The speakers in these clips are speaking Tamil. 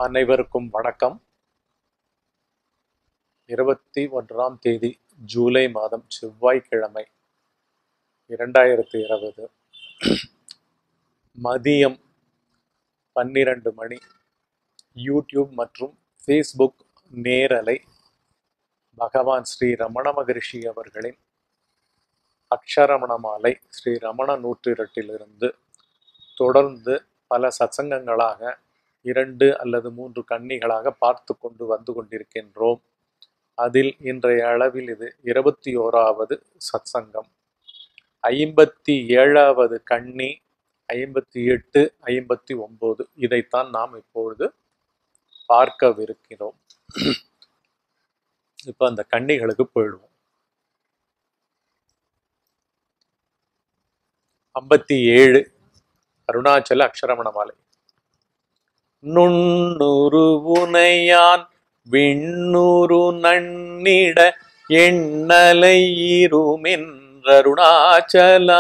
அனைவருக்கும் வணக்கம் இருபத்தி ஒன்றாம் தேதி ஜூலை மாதம் செவ்வாய்க்கிழமை இரண்டாயிரத்தி இருபது மதியம் பன்னிரண்டு மணி யூடியூப் மற்றும் ஃபேஸ்புக் நேரலை பகவான் ஸ்ரீ ரமண மகரிஷி அவர்களின் அக்ஷரமண மாலை ஸ்ரீ ரமண நூற்றிரட்டிலிருந்து தொடர்ந்து பல சத்சங்கங்களாக இரண்டு அல்லது மூன்று கன்னிகளாக பார்த்து கொண்டு வந்து கொண்டிருக்கின்றோம் அதில் இன்றைய அளவில் இது இருபத்தி ஓராவது சத்சங்கம் ஐம்பத்தி ஏழாவது கன்னி ஐம்பத்தி எட்டு ஐம்பத்தி ஒன்பது இதைத்தான் நாம் இப்பொழுது பார்க்கவிருக்கிறோம் இப்போ அந்த கன்னிகளுக்கு போயிடுவோம் ஐம்பத்தி ஏழு அருணாச்சல அக்ஷரமண மாலை நுண்ணுரு உனையான் விண்ணுரு நன்னிட எண்ணலை இருமென்றருணாச்சலா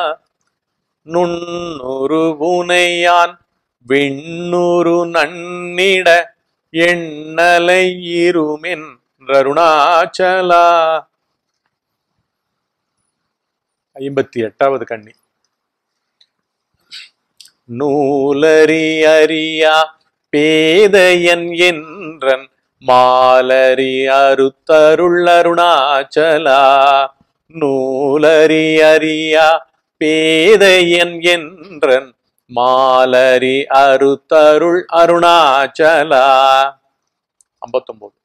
நுண்ணுரு உனையான் விண்ணுரு நன்னிட எண்ணலை இருமென்றருணாச்சலா ஐம்பத்தி எட்டாவது கண்ணி நூலறி அறியா பேதையன் என்றன் மாலரி அருத்தருள் அருணாச்சலா நூலறி அறியா பேதையன் என்றன் மாலரி அருத்தருள் அருணாச்சலா ஐம்பத்தொன்பது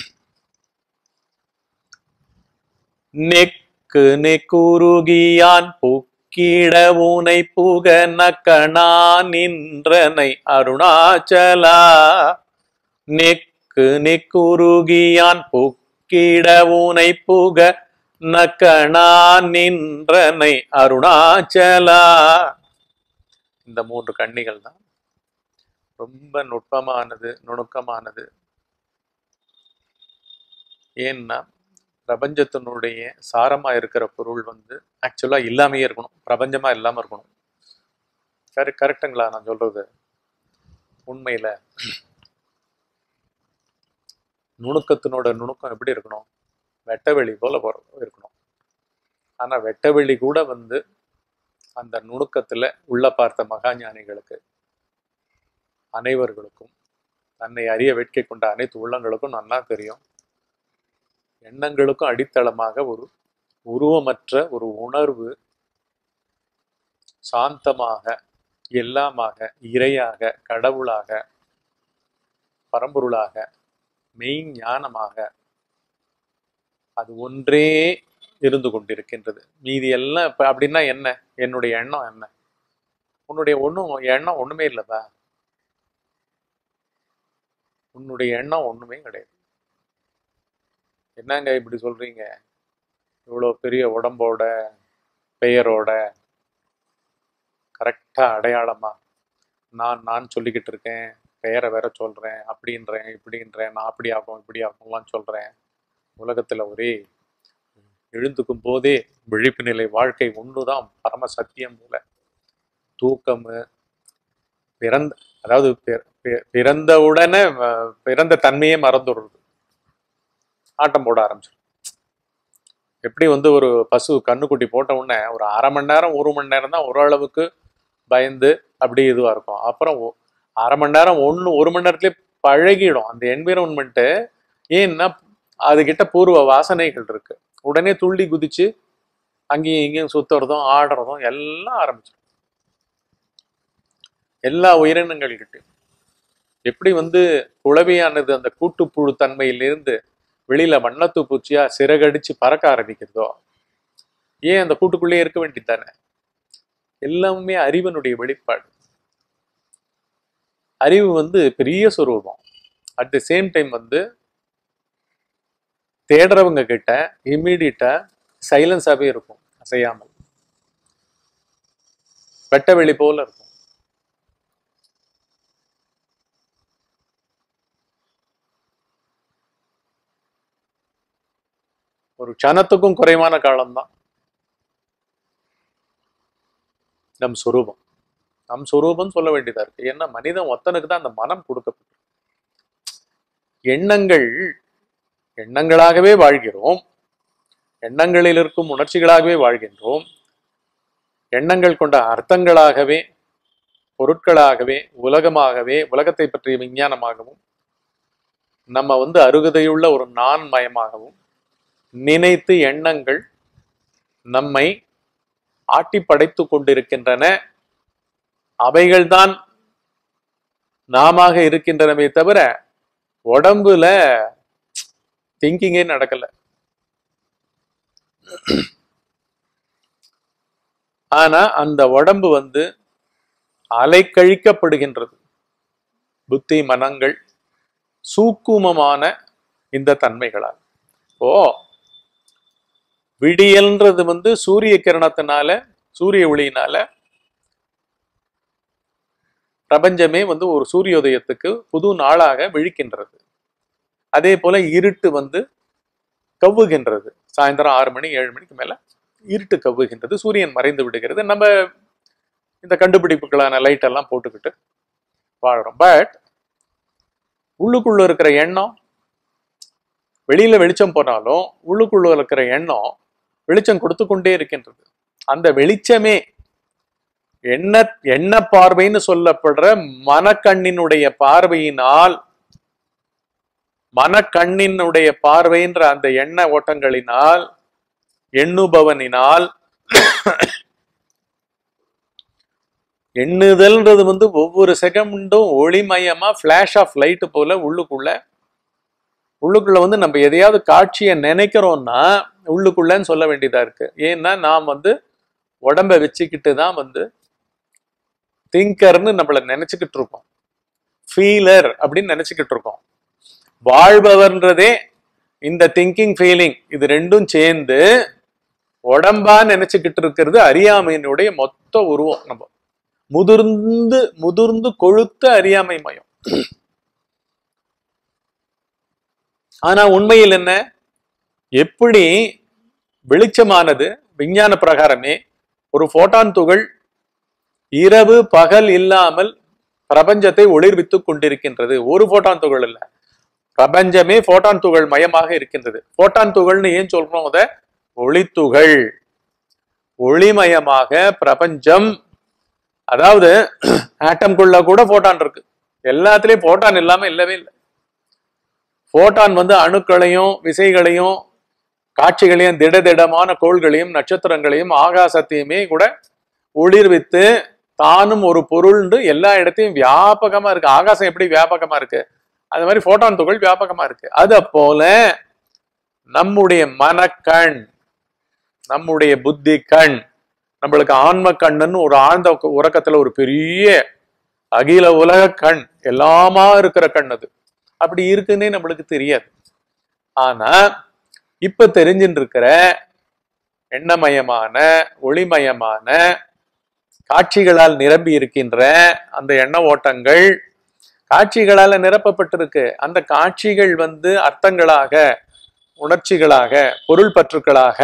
நெக்கு நெக்குருகியான் புக்கிட உனை புக நக்கணா நின்றனை அருணாச்சலா நெக்கு நெக்குருகியான் புக்கிட உனை புக நக்கணா நின்றனை அருணாச்சலா இந்த மூன்று கண்ணிகள் தான் ரொம்ப நுட்பமானது நுணுக்கமானது ஏன்னா பிரபஞ்சத்தினுடைய சாரமா இருக்கிற பொருள் வந்து ஆக்சுவலா இல்லாமையே இருக்கணும் பிரபஞ்சமா இல்லாம இருக்கணும் சரி கரெக்டுங்களா நான் சொல்றது உண்மையில நுணுக்கத்தினோட நுணுக்கம் எப்படி இருக்கணும் வெட்டவெளி போல போற- இருக்கணும் ஆனா வெட்டவெளி கூட வந்து அந்த நுணுக்கத்துல உள்ள பார்த்த மகாஞானிகளுக்கு அனைவர்களுக்கும் தன்னை அறிய வேட்கை கொண்ட அனைத்து உள்ளங்களுக்கும் நன்னா தெரியும் எண்ணங்களுக்கும் அடித்தளமாக ஒரு உருவமற்ற ஒரு உணர்வு சாந்தமாக எல்லாமாக இறையாக கடவுளாக பரம்பொருளாக மெய் ஞானமாக அது ஒன்றே இருந்து கொண்டிருக்கின்றது மீதி எல்லாம் இப்ப அப்படின்னா என்ன என்னுடைய எண்ணம் என்ன உன்னுடைய ஒண்ணும் எண்ணம் ஒண்ணுமே இல்லப்பா உன்னுடைய எண்ணம் ஒண்ணுமே கிடையாது என்னங்க இப்படி சொல்றீங்க இவ்வளோ பெரிய உடம்போட பெயரோட கரெக்டா அடையாளமா நான் நான் சொல்லிக்கிட்டு இருக்கேன் பெயரை வேற சொல்றேன் அப்படின்றேன் இப்படின்றேன் நான் அப்படி ஆகும் இப்படி ஆகும்லாம் சொல்றேன் உலகத்துல ஒரே எழுந்துக்கும் போதே விழிப்பு நிலை வாழ்க்கை ஒண்ணுதான் பரம சத்தியம் போல தூக்கம் பிறந்த அதாவது பி- பி- பிறந்த உடனே அஹ், பிறந்த தன்மையே மறந்துடுறது ஆட்டம் போட ஆரம்பிச்சிடும் எப்படி வந்து ஒரு பசு கண்ணுக்குட்டி போட்ட உடனே ஒரு அரை மணி நேரம் ஒரு மணி நேரம் தான் ஓரளவுக்கு பயந்து அப்படி இதுவா இருக்கும் அப்புறம் ஒ- அரை மணி நேரம் ஒன்று ஒரு மணி நேரத்துலேயே பழகிடும் அந்த என்விரான்மெண்ட்டு ஏன்னா அதுகிட்ட பூர்வ வாசனைகள் இருக்கு உடனே துள்ளி குதிச்சு அங்கேயும் இங்கேயும் சுத்துறதும் ஆடுறதும் எல்லாம் ஆரம்பிச்சிடும் எல்லா உயிரினங்கள்கிட்டையும் எப்படி வந்து குளவியானது அந்த கூட்டுப்புழு தன்மையிலிருந்து வெளியில வண்ணத்து பூச்சியா சிறகடிச்சு பறக்க ஆரம்பிக்கிறதோ ஏன் அந்த கூட்டுக்குள்ளே இருக்க வேண்டியதானே எல்லாமே அறிவனுடைய வெளிப்பாடு அறிவு வந்து பெரிய சொரூபம் அட் தி சேம் டைம் வந்து தேடுறவங்க கிட்ட இம்மீடியட்டா சைலன்ஸாவே இருக்கும் அசையாமல் வெட்ட வெளி போல இருக்கும் ஒரு க்ஷணத்துக்கும் குறைவான காலம்தான் நம் சொரூபம் நம் சொரூபம் சொல்ல வேண்டியதா இருக்கு ஏன்னா மனிதன் ஒத்தனுக்கு தான் அந்த மனம் கொடுக்கப்பட்டு எண்ணங்கள் எண்ணங்களாகவே வாழ்கிறோம் எண்ணங்களில் இருக்கும் உணர்ச்சிகளாகவே வாழ்கின்றோம் எண்ணங்கள் கொண்ட அர்த்தங்களாகவே பொருட்களாகவே உலகமாகவே உலகத்தை பற்றிய விஞ்ஞானமாகவும் நம்ம வந்து அருகதையுள்ள ஒரு நான் மயமாகவும் நினைத்து எண்ணங்கள் நம்மை ஆட்டி படைத்து கொண்டிருக்கின்றன அவைகள்தான் நாம இருக்கின்றனவே தவிர உடம்புல திங்கிங்கே நடக்கல ஆனா அந்த உடம்பு வந்து அலைக்கழிக்கப்படுகின்றது புத்தி மனங்கள் சூக்குமமான இந்த தன்மைகளால் ஓ விடியல்ன்றது வந்து சூரிய கிரணத்தினால சூரிய ஒளியினால பிரபஞ்சமே வந்து ஒரு சூரியோதயத்துக்கு புது நாளாக விழிக்கின்றது அதே போல இருட்டு வந்து கவ்வுகின்றது சாயந்தரம் ஆறு மணி ஏழு மணிக்கு மேல இருட்டு கவ்வுகின்றது சூரியன் மறைந்து விடுகிறது நம்ம இந்த கண்டுபிடிப்புகளான லைட் எல்லாம் போட்டுக்கிட்டு வாழ்றோம் பட் உள்ளுக்குள்ள இருக்கிற எண்ணம் வெளியில வெளிச்சம் போனாலும் உள்ளுக்குள்ள இருக்கிற எண்ணம் வெளிச்சம் கொடுத்து கொண்டே இருக்கின்றது அந்த வெளிச்சமே எண்ண எண்ண பார்வைன்னு சொல்லப்படுற மனக்கண்ணினுடைய பார்வையினால் மனக்கண்ணினுடைய பார்வைன்ற அந்த எண்ண ஓட்டங்களினால் எண்ணுபவனினால் எண்ணுதல்ன்றது வந்து ஒவ்வொரு செகண்டும் ஒளிமயமா ஃபிளாஷ் ஆஃப் லைட் போல உள்ளுக்குள்ள உள்ளுக்குள்ள வந்து நம்ம எதையாவது காட்சியை நினைக்கிறோம்னா உள்ளுக்குள்ளன்னு சொல்ல வேண்டியதா இருக்கு ஏன்னா நாம் வந்து உடம்ப வச்சுக்கிட்டு தான் வந்து திங்கர்னு நம்மள நினைச்சுக்கிட்டு இருக்கோம் ஃபீலர் அப்படின்னு நினைச்சுக்கிட்டு இருக்கோம் வாழ்பவர்ன்றதே இந்த திங்கிங் ஃபீலிங் இது ரெண்டும் சேர்ந்து உடம்பா நினைச்சுக்கிட்டு இருக்கிறது அறியாமையினுடைய மொத்த உருவம் நம்ம முதிர்ந்து முதிர்ந்து கொழுத்த அறியாமை மயம் ஆனா உண்மையில் என்ன எப்படி வெளிச்சமானது விஞ்ஞான பிரகாரமே ஒரு போட்டான் துகள் இரவு பகல் இல்லாமல் பிரபஞ்சத்தை ஒளிர்வித்துக் கொண்டிருக்கின்றது ஒரு போட்டான் துகள் இல்ல பிரபஞ்சமே போட்டான் துகள் மயமாக இருக்கின்றது போட்டான் துகள்னு ஏன் சொல்றோம் அத ஒளித்துகள் ஒளிமயமாக பிரபஞ்சம் அதாவது ஆட்டம்குள்ள கூட போட்டான் இருக்கு எல்லாத்துலயும் போட்டான் இல்லாம இல்லவே இல்லை போட்டான் வந்து அணுக்களையும் விசைகளையும் காட்சிகளையும் திடதிடமான கோள்களையும் நட்சத்திரங்களையும் ஆகாசத்தையுமே கூட ஒளிர்வித்து தானும் ஒரு பொருள்னு எல்லா இடத்தையும் வியாபகமா இருக்கு ஆகாசம் எப்படி வியாபகமா இருக்கு அது மாதிரி போட்டான் துகள் வியாபகமா இருக்கு அத போல நம்முடைய மனக்கண் நம்முடைய புத்தி கண் நம்மளுக்கு ஆன்ம கண்ணுன்னு ஒரு ஆழ்ந்த உறக்கத்துல ஒரு பெரிய அகில உலக கண் எல்லாமா இருக்கிற கண் அது அப்படி இருக்குன்னே நம்மளுக்கு தெரியாது ஆனா இப்ப தெரிஞ்சுட்டு இருக்கிற எண்ணமயமான ஒளிமயமான காட்சிகளால் நிரம்பி இருக்கின்ற அந்த எண்ண ஓட்டங்கள் காட்சிகளால நிரப்பப்பட்டிருக்கு அந்த காட்சிகள் வந்து அர்த்தங்களாக உணர்ச்சிகளாக பொருள் பற்றுக்களாக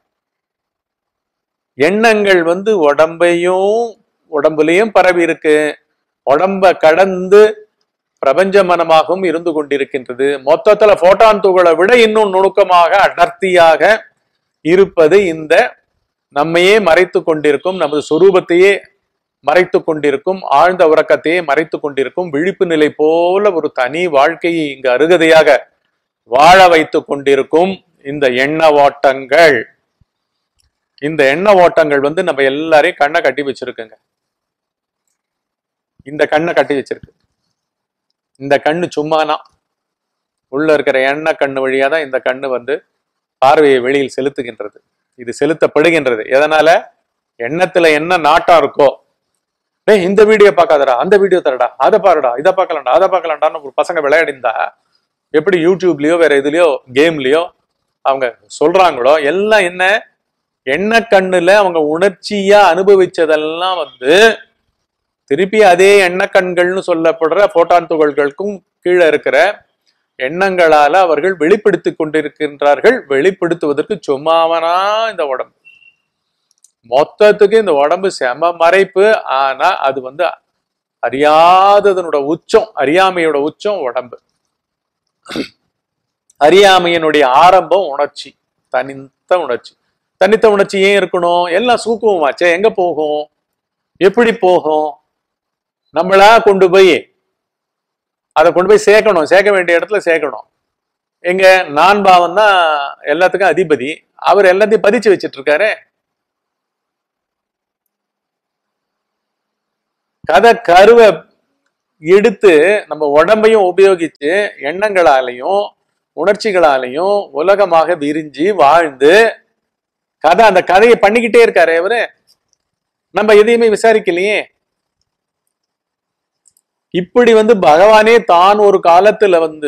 எண்ணங்கள் வந்து உடம்பையும் உடம்புலையும் பரவி இருக்கு உடம்ப கடந்து பிரபஞ்ச மனமாகவும் இருந்து கொண்டிருக்கின்றது மொத்தத்துல போட்டான் துகளை விட இன்னும் நுணுக்கமாக அடர்த்தியாக இருப்பது இந்த நம்மையே மறைத்து கொண்டிருக்கும் நமது சொரூபத்தையே மறைத்து கொண்டிருக்கும் ஆழ்ந்த உறக்கத்தையே மறைத்து கொண்டிருக்கும் விழிப்பு நிலை போல ஒரு தனி வாழ்க்கையை இங்கு அருகதையாக வாழ வைத்து கொண்டிருக்கும் இந்த எண்ண ஓட்டங்கள் இந்த எண்ண ஓட்டங்கள் வந்து நம்ம எல்லாரையும் கண்ணை கட்டி வச்சிருக்குங்க இந்த கண்ணை கட்டி வச்சிருக்கு இந்த கண்ணு சும்மானா உள்ள இருக்கிற எண்ண கண்ணு வழியா தான் இந்த கண்ணு வந்து பார்வையை வெளியில் செலுத்துகின்றது இது செலுத்தப்படுகின்றது எதனால எண்ணத்துல என்ன நாட்டம் இருக்கோ டேய் இந்த வீடியோ பார்க்காதடா அந்த வீடியோ தரடா அதை பாருடா இதை பார்க்கலாம்டா அதை பார்க்கலாம்டான்னு ஒரு பசங்க விளையாடிந்தா எப்படி யூடியூப்லயோ வேற எதுலயோ கேம்லயோ அவங்க சொல்றாங்களோ எல்லாம் என்ன எண்ண கண்ணுல அவங்க உணர்ச்சியா அனுபவிச்சதெல்லாம் வந்து திருப்பி அதே எண்ண கண்கள்னு சொல்லப்படுற போட்டான் துகள்களுக்கும் கீழே இருக்கிற எண்ணங்களால அவர்கள் வெளிப்படுத்தி கொண்டிருக்கின்றார்கள் வெளிப்படுத்துவதற்கு சும்மாவனா இந்த உடம்பு மொத்தத்துக்கு இந்த உடம்பு செம மறைப்பு ஆனா அது வந்து அறியாததனோட உச்சம் அறியாமையோட உச்சம் உடம்பு அறியாமையினுடைய ஆரம்பம் உணர்ச்சி தனித்த உணர்ச்சி தனித்த உணர்ச்சி ஏன் இருக்கணும் எல்லாம் சூக்குவமாச்சே எங்க போகும் எப்படி போகும் நம்மளா கொண்டு போய் அதை கொண்டு போய் சேர்க்கணும் சேர்க்க வேண்டிய இடத்துல சேர்க்கணும் எங்க நான் பாவம் தான் எல்லாத்துக்கும் அதிபதி அவர் எல்லாத்தையும் பதிச்சு வச்சிட்டு இருக்காரு கதை கருவை எடுத்து நம்ம உடம்பையும் உபயோகிச்சு எண்ணங்களாலையும் உணர்ச்சிகளாலையும் உலகமாக விரிஞ்சு வாழ்ந்து கதை அந்த கதையை பண்ணிக்கிட்டே இருக்காரு இவரு நம்ம எதையுமே விசாரிக்கலையே இப்படி வந்து பகவானே தான் ஒரு காலத்துல வந்து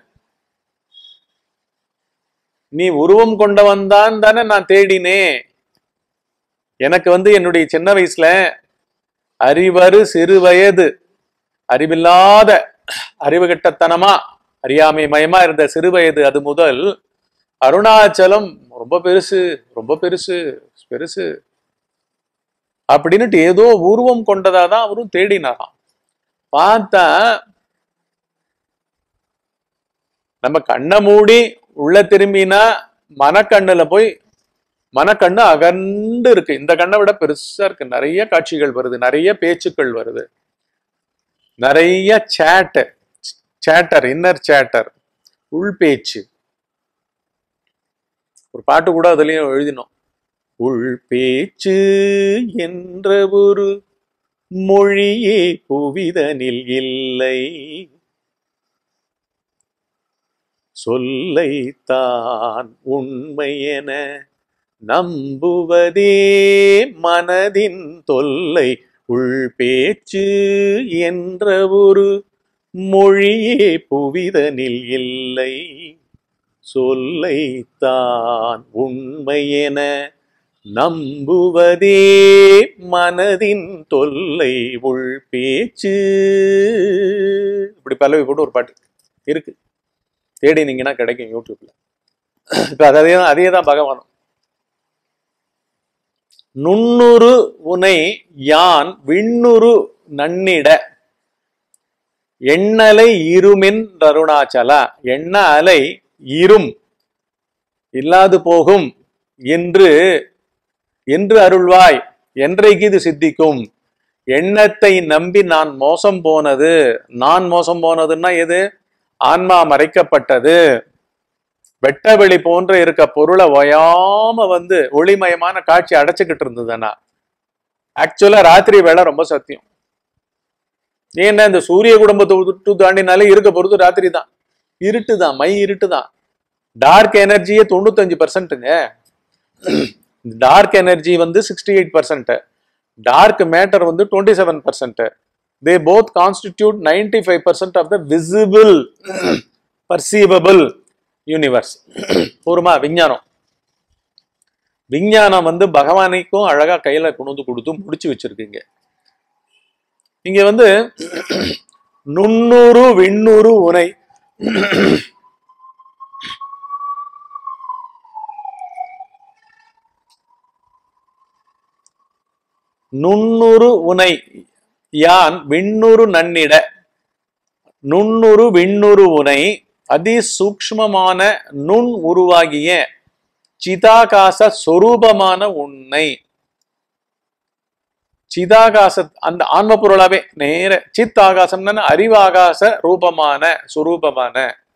நீ உருவம் கொண்டவன் தான் தானே நான் தேடினேன் எனக்கு வந்து என்னுடைய சின்ன வயசுல அறிவரு சிறு வயது அறிவில்லாத அறிவுகட்டத்தனமா அறியாமை மயமா இருந்த சிறு வயது அது முதல் அருணாச்சலம் ரொம்ப பெருசு ரொம்ப பெருசு பெருசு அப்படின்னுட்டு ஏதோ உருவம் கொண்டதா தான் அவரும் தேடினாராம் பார்த்தா நம்ம கண்ணை மூடி உள்ள திரும்பினா மனக்கண்ணுல போய் மனக்கண்ணு அகண்டு இருக்கு இந்த கண்ணை விட பெருசா இருக்கு நிறைய காட்சிகள் வருது நிறைய பேச்சுக்கள் வருது நிறைய சேட்டு சேட்டர் இன்னர் சேட்டர் உள் பேச்சு ஒரு பாட்டு கூட அதுலயும் எழுதினோம் உள் பேச்சு என்ற ஒரு மொழியே புவிதனில் இல்லை சொல்லைத்தான் உண்மையென நம்புவதே மனதின் தொல்லை உள் பேச்சு என்ற ஒரு மொழியே புவிதனில் இல்லை சொல்லைத்தான் உண்மையென நம்புவதே மனதின் தொல்லை உள் பேச்சு இப்படி பல்லவி போட்டு ஒரு பாட்டு இருக்கு தேடினீங்கன்னா கிடைக்கும் யூடியூப்ல இப்ப அதே தான் அதே தான் பகவானும் நுண்ணுரு உனை யான் விண்ணுரு நன்னிட எண்ணலை இருமின் அருணாச்சலா எண்ண அலை இரும் இல்லாது போகும் என்று என்று அருள்வாய் என்றைக்கு இது சித்திக்கும் எண்ணத்தை நம்பி நான் மோசம் போனது நான் மோசம் போனதுன்னா எது ஆன்மா மறைக்கப்பட்டது வெட்டவெளி போன்ற இருக்க பொருளை ஒயாம வந்து ஒளிமயமான காட்சி அடைச்சுக்கிட்டு இருந்ததுன்னா ஆக்சுவலா ராத்திரி வேலை ரொம்ப சத்தியம் ஏன்னா இந்த சூரிய குடும்பத்தை விட்டு தாண்டினாலே இருக்க பொறுத்து ராத்திரி தான் இருட்டு தான் மை இருட்டு தான் டார்க் எனர்ஜியே தொண்ணூத்தஞ்சு பர்சன்ட்டுங்க டார்க் எனர்ஜி வந்து sixty eight percent dark matter வந்து twenty seven percent they both constitute ninety five percent of the visible perceivable universe ஒருமா விஞ்ஞானம் விஞ்ஞானம் வந்து பகவானைக்கும் அழகா கையில கொண்டு வந்து கொடுத்து முடிச்சு வச்சிருக்கீங்க இங்க வந்து நுண்ணுரு விண்ணுரு உனை நுண்ணுரு உனை யான் விண்ணுரு நன்னிட நுண்ணுரு விண்ணுரு உனை அதி சூக்ஷ்மமான நுண் உருவாகிய சிதாகாச சொரூபமான உன்னை சிதாகாச அந்த ஆன்ம பொருளாவே நேர சித் ஆகாசம்னா அறிவாகாச ரூபமான சுரூபமான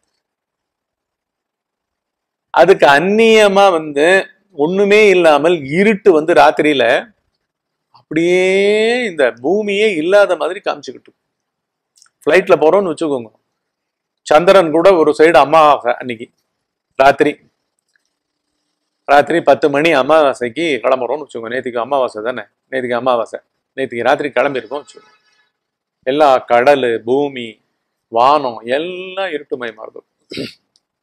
அதுக்கு அந்நியமா வந்து ஒண்ணுமே இல்லாமல் இருட்டு வந்து ராத்திரியில அப்படியே இந்த பூமியே இல்லாத மாதிரி காமிச்சுக்கிட்டு ஃப்ளைட்ல போறோம்னு வச்சுக்கோங்க சந்திரன் கூட ஒரு சைடு அமாவாசை அன்னைக்கு ராத்திரி ராத்திரி பத்து மணி அமாவாசைக்கு கிளம்புறோம்னு வச்சுக்கோங்க நேற்றுக்கு அமாவாசை தானே நேற்றுக்கு அமாவாசை நேற்றுக்கு ராத்திரி கிளம்பியிருக்கோம் வச்சுக்கோங்க எல்லா கடல் பூமி வானம் எல்லாம் இருட்டுமயமா இருக்கும்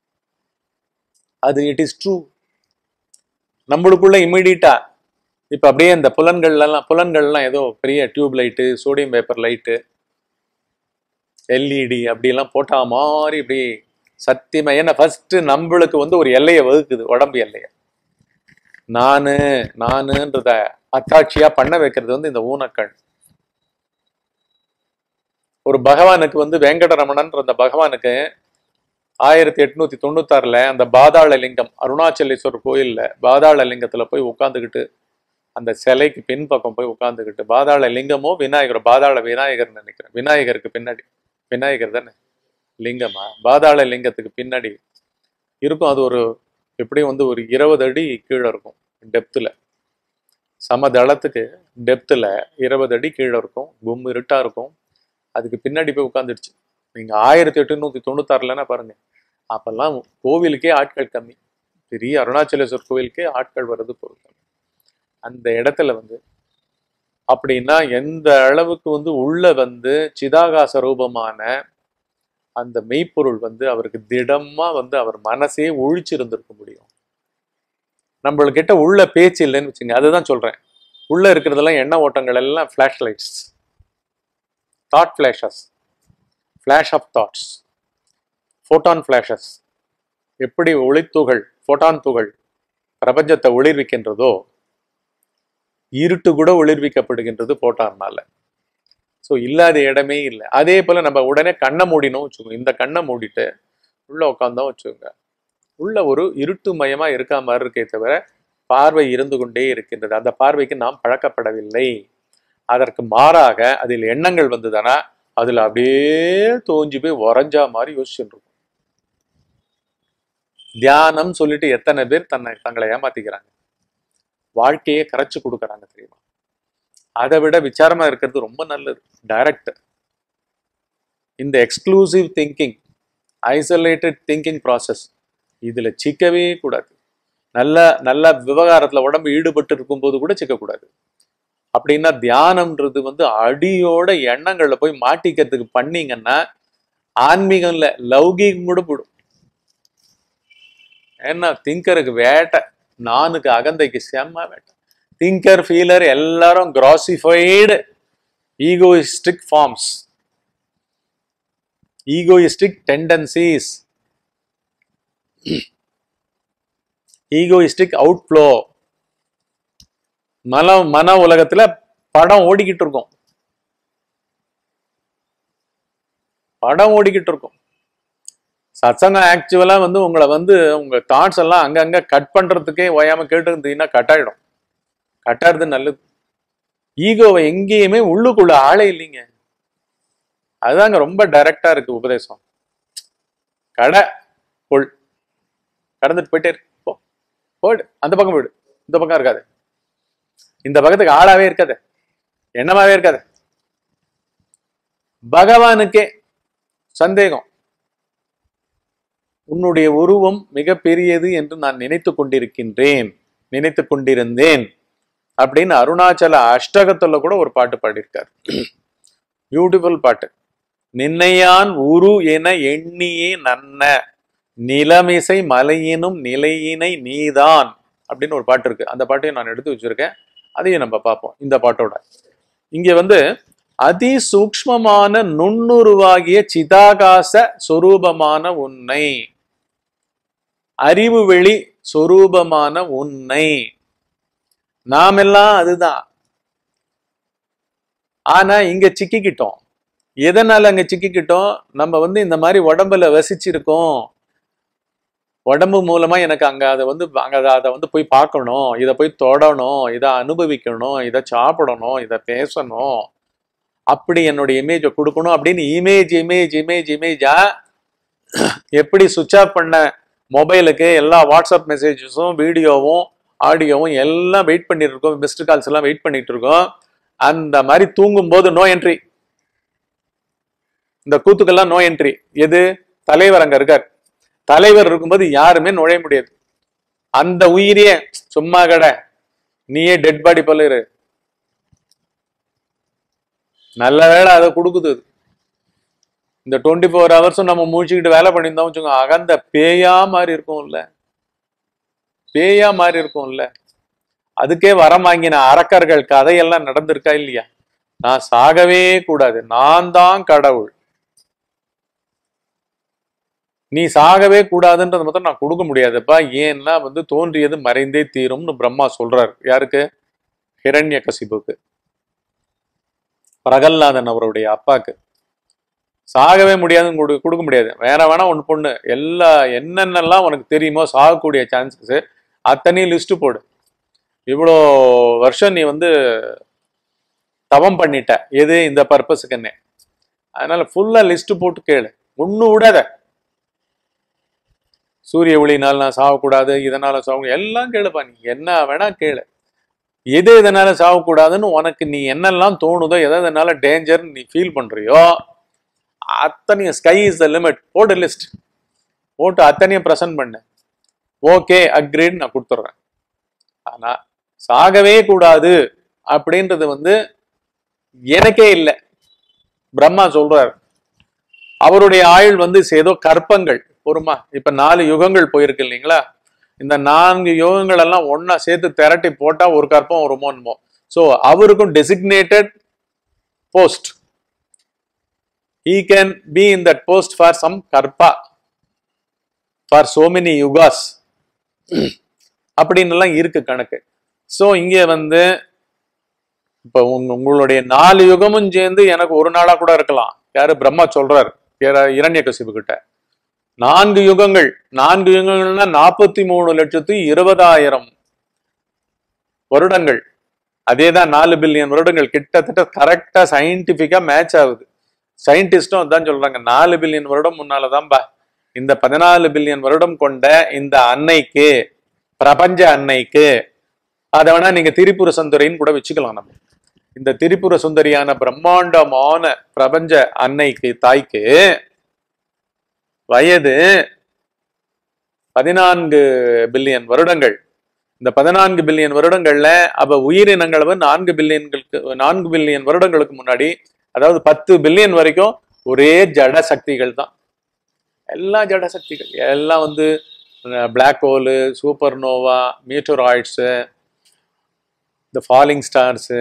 அது இட் இஸ் ட்ரூ நம்மளுக்குள்ள இம்மிடியட்டா இப்ப அப்படியே இந்த புலன்கள்லாம் புலன்கள்லாம் ஏதோ பெரிய tube light sodium paper light LED அப்படிலாம் போட்டா மாதிரி இப்படி சத்தியமா ஏன்னா ஃபர்ஸ்ட் நம்மளுக்கு வந்து ஒரு எல்லையை வகுக்குது உடம்பு எல்லையை நானு நானுன்றத அத்தாட்சியா பண்ண வைக்கிறது வந்து இந்த ஊனக்கண் ஒரு பகவானுக்கு வந்து வெங்கடரமணன்ற அந்த பகவானுக்கு ஆயிரத்தி எட்நூத்தி தொண்ணூத்தாறுல அந்த பாதாள லிங்கம் அருணாச்சலேஸ்வரர் கோயில்ல பாதாள லிங்கத்துல போய் உட்காந்துக்கிட்டு அந்த சிலைக்கு பின்பக்கம் போய் உட்காந்துக்கிட்டு பாதாள லிங்கமோ விநாயகர் பாதாள விநாயகர்னு நினைக்கிறேன் விநாயகருக்கு பின்னாடி விநாயகர் தானே லிங்கமா பாதாள லிங்கத்துக்கு பின்னாடி இருக்கும் அது ஒரு எப்படியும் வந்து ஒரு இருபது அடி கீழே இருக்கும் டெப்த்தில் சமதளத்துக்கு டெப்த்தில் இருபது அடி கீழே இருக்கும் கும் இருட்டா இருக்கும் அதுக்கு பின்னாடி போய் உட்காந்துடுச்சு நீங்க ஆயிரத்தி எட்டுநூத்தி தொண்ணூத்தாறுலன்னா பாருங்க அப்பெல்லாம் கோவிலுக்கே ஆட்கள் கம்மி பெரிய அருணாச்சலேஸ்வரர் கோவிலுக்கே ஆட்கள் வர்றது பொருள் கம்மி அந்த இடத்துல வந்து அப்படின்னா எந்த அளவுக்கு வந்து உள்ள வந்து சிதாகாச ரூபமான அந்த மெய்ப்பொருள் வந்து அவருக்கு திடமா வந்து அவர் மனசே ஒழிச்சிருந்திருக்க முடியும் நம்மள்கிட்ட உள்ள பேச்சு இல்லைன்னு வச்சுங்க அதுதான் சொல்றேன் உள்ள இருக்கிறதெல்லாம் எண்ண ஓட்டங்கள் எல்லாம் flash lights thought flashes flash of thoughts photon flashes எப்படி ஒளித்துகள் ஃபோட்டான் துகள் பிரபஞ்சத்தை ஒளிர்விக்கின்றதோ இருட்டு கூட ஒளிர்விக்கப்படுகின்றது போட்டார்னால ஸோ இல்லாத இடமே இல்லை அதே போல நம்ம உடனே கண்ணை மூடினோம் வச்சுக்கோங்க இந்த கண்ணை மூடிட்டு உள்ள உட்காந்தோம் வச்சுக்கோங்க உள்ள ஒரு இருட்டு மயமா இருக்கா மாதிரி இருக்கே தவிர பார்வை இருந்து கொண்டே இருக்கின்றது அந்த பார்வைக்கு நாம் பழக்கப்படவில்லை அதற்கு மாறாக அதில் எண்ணங்கள் வந்ததுன்னா அதுல அப்படியே தோஞ்சி போய் உறைஞ்சா மாதிரி யோசிச்சுட்டு இருக்கும் தியானம் சொல்லிட்டு எத்தனை பேர் தன்னை தங்களை ஏமாத்திக்கிறாங்க வாழ்க்கையை கரைச்சு கொடுக்குறாங்க தெரியுமா அதை விட விசாரமா இருக்கிறது ரொம்ப நல்லது டைரக்ட் இந்த exclusive thinking isolated thinking process இதுல சிக்கவே கூடாது நல்ல நல்ல விவகாரத்துல உடம்பு ஈடுபட்டு இருக்கும்போது கூட சிக்கக்கூடாது அப்படின்னா தியானம்ன்றது வந்து அடியோட எண்ணங்கள்ல போய் மாட்டிக்கிறதுக்கு பண்ணீங்கன்னா ஆன்மீகம் இல்ல லௌகீகம் கூட போடும் ஏன்னா திங்கருக்கு வேட்டை நானுக்கு அகந்தைக்கு செம்ம வேட்டை திங்கர் ஃபீலர் எல்லாரும் crucified egoistic forms egoistic tendencies egoistic outflow மன மன உலகத்துல படம் ஓடிக்கிட்டு இருக்கும் படம் ஓடிக்கிட்டு இருக்கும் சத்சங்கம் ஆக்சுவலா வந்து உங்களை வந்து உங்க தாட்ஸ் எல்லாம் அங்கங்க கட் பண்றதுக்கே ஓயாம கேட்டு இருந்தீங்கன்னா கட் ஆயிடும் கட் ஆறது நல்லது ஈகோவை எங்கேயுமே உள்ளுக்குள்ள ஆளே இல்லைங்க அதுதாங்க ரொம்ப டைரக்டா இருக்கு உபதேசம் கடை கொள் கடந்துட்டு போயிட்டே இரு போ போயிடு அந்த பக்கம் போயிடு இந்த பக்கம் இருக்காது இந்த பக்கத்துக்கு ஆளாவே இருக்காது எண்ணமாவே இருக்காது பகவானுக்கே சந்தேகம் உன்னுடைய உருவம் மிக பெரியது என்று நான் நினைத்து கொண்டிருக்கின்றேன் நினைத்து கொண்டிருந்தேன் அப்படின்னு அருணாச்சல அஷ்டகத்துல கூட ஒரு பாட்டு பாடியிருக்கார் பியூட்டிஃபுல் பாட்டு நின்னையான் உரு என எண்ணியே நன்ன நிலமிசை மலையினும் நிலையினை நீதான் அப்படின்னு ஒரு பாட்டு இருக்கு அந்த பாட்டையும் நான் எடுத்து வச்சிருக்கேன் அதையும் நம்ம பார்ப்போம் இந்த பாட்டோட இங்க வந்து அதி சூக்ஷ்மமான நுண்ணுருவாகிய சிதாகாச சொரூபமான உன்னை அறிவு வெளி சொரூபமான உன்னை நாமெல்லாம் அதுதான் ஆனா இங்க சிக்கிக்கிட்டோம் எதனால அங்க சிக்கிக்கிட்டோம் நம்ம வந்து இந்த மாதிரி உடம்புல வசிச்சிருக்கோம் உடம்பு மூலமா எனக்கு அங்க அதை வந்து அங்க அதை- அதை வந்து போய் பார்க்கணும் இதை போய் தொடணும் இதை அனுபவிக்கணும் இதை சாப்பிடணும் இதை பேசணும் அப்படி என்னோட இமேஜை கொடுக்கணும் அப்படின்னு இமேஜ் இமேஜ் இமேஜ் இமேஜா எப்படி சுவிட்ச் ஆஃப் பண்ண மொபைலுக்கு எல்லா வாட்ஸ்அப் மெசேஜஸும் வீடியோவும் ஆடியோவும் எல்லாம் வெயிட் பண்ணிட்டு இருக்கோம் மிஸ்டு கால்ஸ் எல்லாம் வெயிட் பண்ணிட்டு இருக்கோம் அந்த மாதிரி தூங்கும்போது நோ என்ட்ரி இந்த கூத்துக்கெல்லாம் நோ என்ட்ரி எது தலைவர் அங்க இருக்கார் தலைவர் இருக்கும்போது யாருமே நுழைய முடியாது அந்த உயிரியே சும்மா கடை நீயே டெட் பாடி போல இரு நல்ல வேளை அதை கொடுக்குது அது. இந்த டுவெண்ட்டி ஃபோர் ஹவர்ஸும் நம்ம மூழ்கிக்கிட்டு வேலை பண்ணியிருந்தோம் வச்சுக்கோங்க அகந்த பேயா மாதிரி இருக்கும்ல பேயா மாதிரி இருக்கும்ல அதுக்கே வரம் வாங்கின அரக்கர்கள் கதையெல்லாம் நடந்திருக்கா இல்லையா நான் சாகவே கூடாது நான் தான் கடவுள் நீ சாகவே கூடாதுன்றது மட்டும் நான் கொடுக்க முடியாதுப்பா ஏன்னா வந்து தோன்றியது மறைந்தே தீரும்னு பிரம்மா சொல்றாரு யாருக்கு ஹிரண்ய கசிபுக்கு பிரகல்லாதன் அவருடைய அப்பாக்கு சாகவே முடியாதுன்னு கொடு கொடுக்க முடியாது வேற வேணா ஒன்று பொண்ணு எல்லா என்னென்னலாம் உனக்கு தெரியுமோ சாகக்கூடிய சான்சஸ் அத்தனையும் லிஸ்ட் போடு இவ்வளோ வருஷம் நீ வந்து தவம் பண்ணிட்ட எது இந்த பர்பஸுக்குன்னே அதனால ஃபுல்லா லிஸ்ட் போட்டு கேளு ஒன்றும் விடாத சூரிய ஒளினால நான் சாகக்கூடாது இதனால சாக எல்லாம் கேளுப்பா நீ என்ன வேணா கேளு எது இதனால சாகக்கூடாதுன்னு உனக்கு நீ என்னெல்லாம் தோணுதோ எதை இதனால டேஞ்சர் நீ ஃபீல் பண்றியோ அத்தனையும் ஸ்கை இஸ் த லிமிட் போட்டு லிஸ்ட் போட்டு அத்தனையும் ப்ரெசென்ட் பண்ணு ஓகே அக்ரீட் நான் கொடுத்துட்றேன் ஆனா சாகவே கூடாது அப்படின்றது வந்து எனக்கே இல்லை பிரம்மா சொல்றார் அவருடைய ஆயுள் வந்து ஏதோ கற்பங்கள் பொறுமா இப்ப நாலு யுகங்கள் போயிருக்கு இல்லைங்களா இந்த நான்கு யுகங்கள் எல்லாம் ஒண்ணா சேர்த்து திரட்டி போட்டா ஒரு கற்பம் ஒரு மோன்மோ ஸோ அவருக்கும் designated post he can be in that post for some karpa for so many yugas அப்படின்னு எல்லாம் இருக்கு கணக்கு ஸோ இங்கே வந்து இப்போ உங்களுடைய நாலு யுகமும் சேர்ந்து எனக்கு ஒரு நாளா கூட இருக்கலாம் யாரு பிரம்மா சொல்றார் இரண்ய கசிப்பு கிட்ட நான்கு யுகங்கள் நான்கு யுகங்கள்னா நாற்பத்தி மூணு லட்சத்து இருபதாயிரம் வருடங்கள் அதே தான் நாலு பில்லியன் வருடங்கள் கிட்டத்தட்ட கரெக்டா சயின்டிபிக்கா மேட்ச் ஆகுது சயின்டிஸ்டும் அதான் சொல்றாங்க நாலு பில்லியன் வருடம் முன்னாலதான்பா இந்த பதினாலு பில்லியன் வருடம் கொண்ட இந்த அன்னைக்கு பிரபஞ்ச அன்னைக்கு அதை வேணா நீங்க திரிபுர சுந்தரின்னு கூட வச்சுக்கலாம் நம்ம இந்த திரிபுர சுந்தரியான பிரம்மாண்டமான பிரபஞ்ச அன்னைக்கு தாய்க்கு வயது பதினான்கு பில்லியன் வருடங்கள் இந்த பதினான்கு பில்லியன் வருடங்கள்ல அவ உயிரினங்கள் நான்கு பில்லியன்களுக்கு நான்கு பில்லியன் வருடங்களுக்கு முன்னாடி அதாவது பத்து பில்லியன் வரைக்கும் ஒரே ஜட சக்திகள் தான் எல்லா ஜட சக்திகள் எல்லாம் வந்து black hole supernova meteoroids இந்த falling stars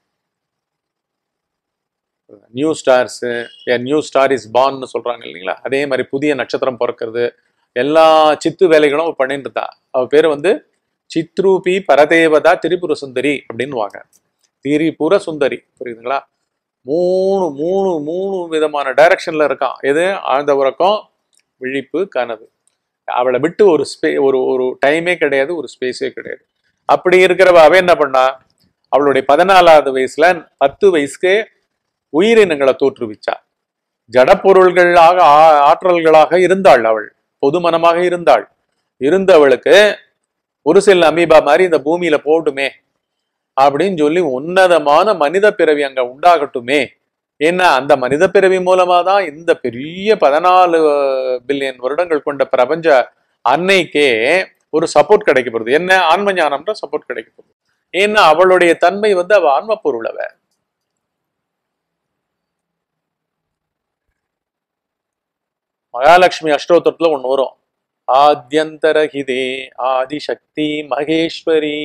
new stars new star is பார்ன்னு சொல்றாங்க இல்லைங்களா அதே மாதிரி புதிய நட்சத்திரம் பிறக்கிறது எல்லா சித்து வேலைகளும் அவ பண்ணிட்டு இருந்தா அவ பேர் வந்து சித்ரூபி பரதேவதா திரிபுர சுந்தரி அப்படின்னு வாங்க திரிபுர சுந்தரி புரியுதுங்களா மூணு மூணு மூணு விதமான டைரக்ஷன்ல இருக்கான் எது ஆழ்ந்த உறக்கம் விழிப்பு கனவு அவளை விட்டு ஒரு ஸ்பே ஒரு ஒரு டைமே கிடையாது ஒரு ஸ்பேஸே கிடையாது அப்படி இருக்கிறவ அவ என்ன பண்ணா அவளுடைய பதினாலாவது வயசுல பத்து வயசுக்கே உயிரினங்களை தோற்றுவிச்சா ஜடப்பொருள்களாக ஆ- ஆற்றல்களாக இருந்தாள் அவள் பொதுமனமாக இருந்தாள் இருந்தவளுக்கு ஒரு சில அமீபா மாதிரி இந்த பூமியில போட்டுமே அப்படின்னு சொல்லி உன்னதமான மனித பிறவி அங்க உண்டாகட்டுமே ஏன்னா அந்த மனித பிறவி மூலமா தான் இந்த பெரிய பதினாலு பில்லியன் வருடங்கள் கொண்ட பிரபஞ்ச அன்னைக்கே ஒரு சப்போர்ட் கிடைக்கப்படுது என்ன ஆன்ம ஞானம்ன்ற சப்போர்ட் கிடைக்கப்படுது ஏன்னா அவளுடைய தன்மை வந்து அவ ஆன்ம பொருள் அவ மகாலட்சுமி அஷ்டோத்திரத்துல ஒண்ணு வரும் ஆத்யந்தரஹிதே ஆதிசக்தி மகேஸ்வரி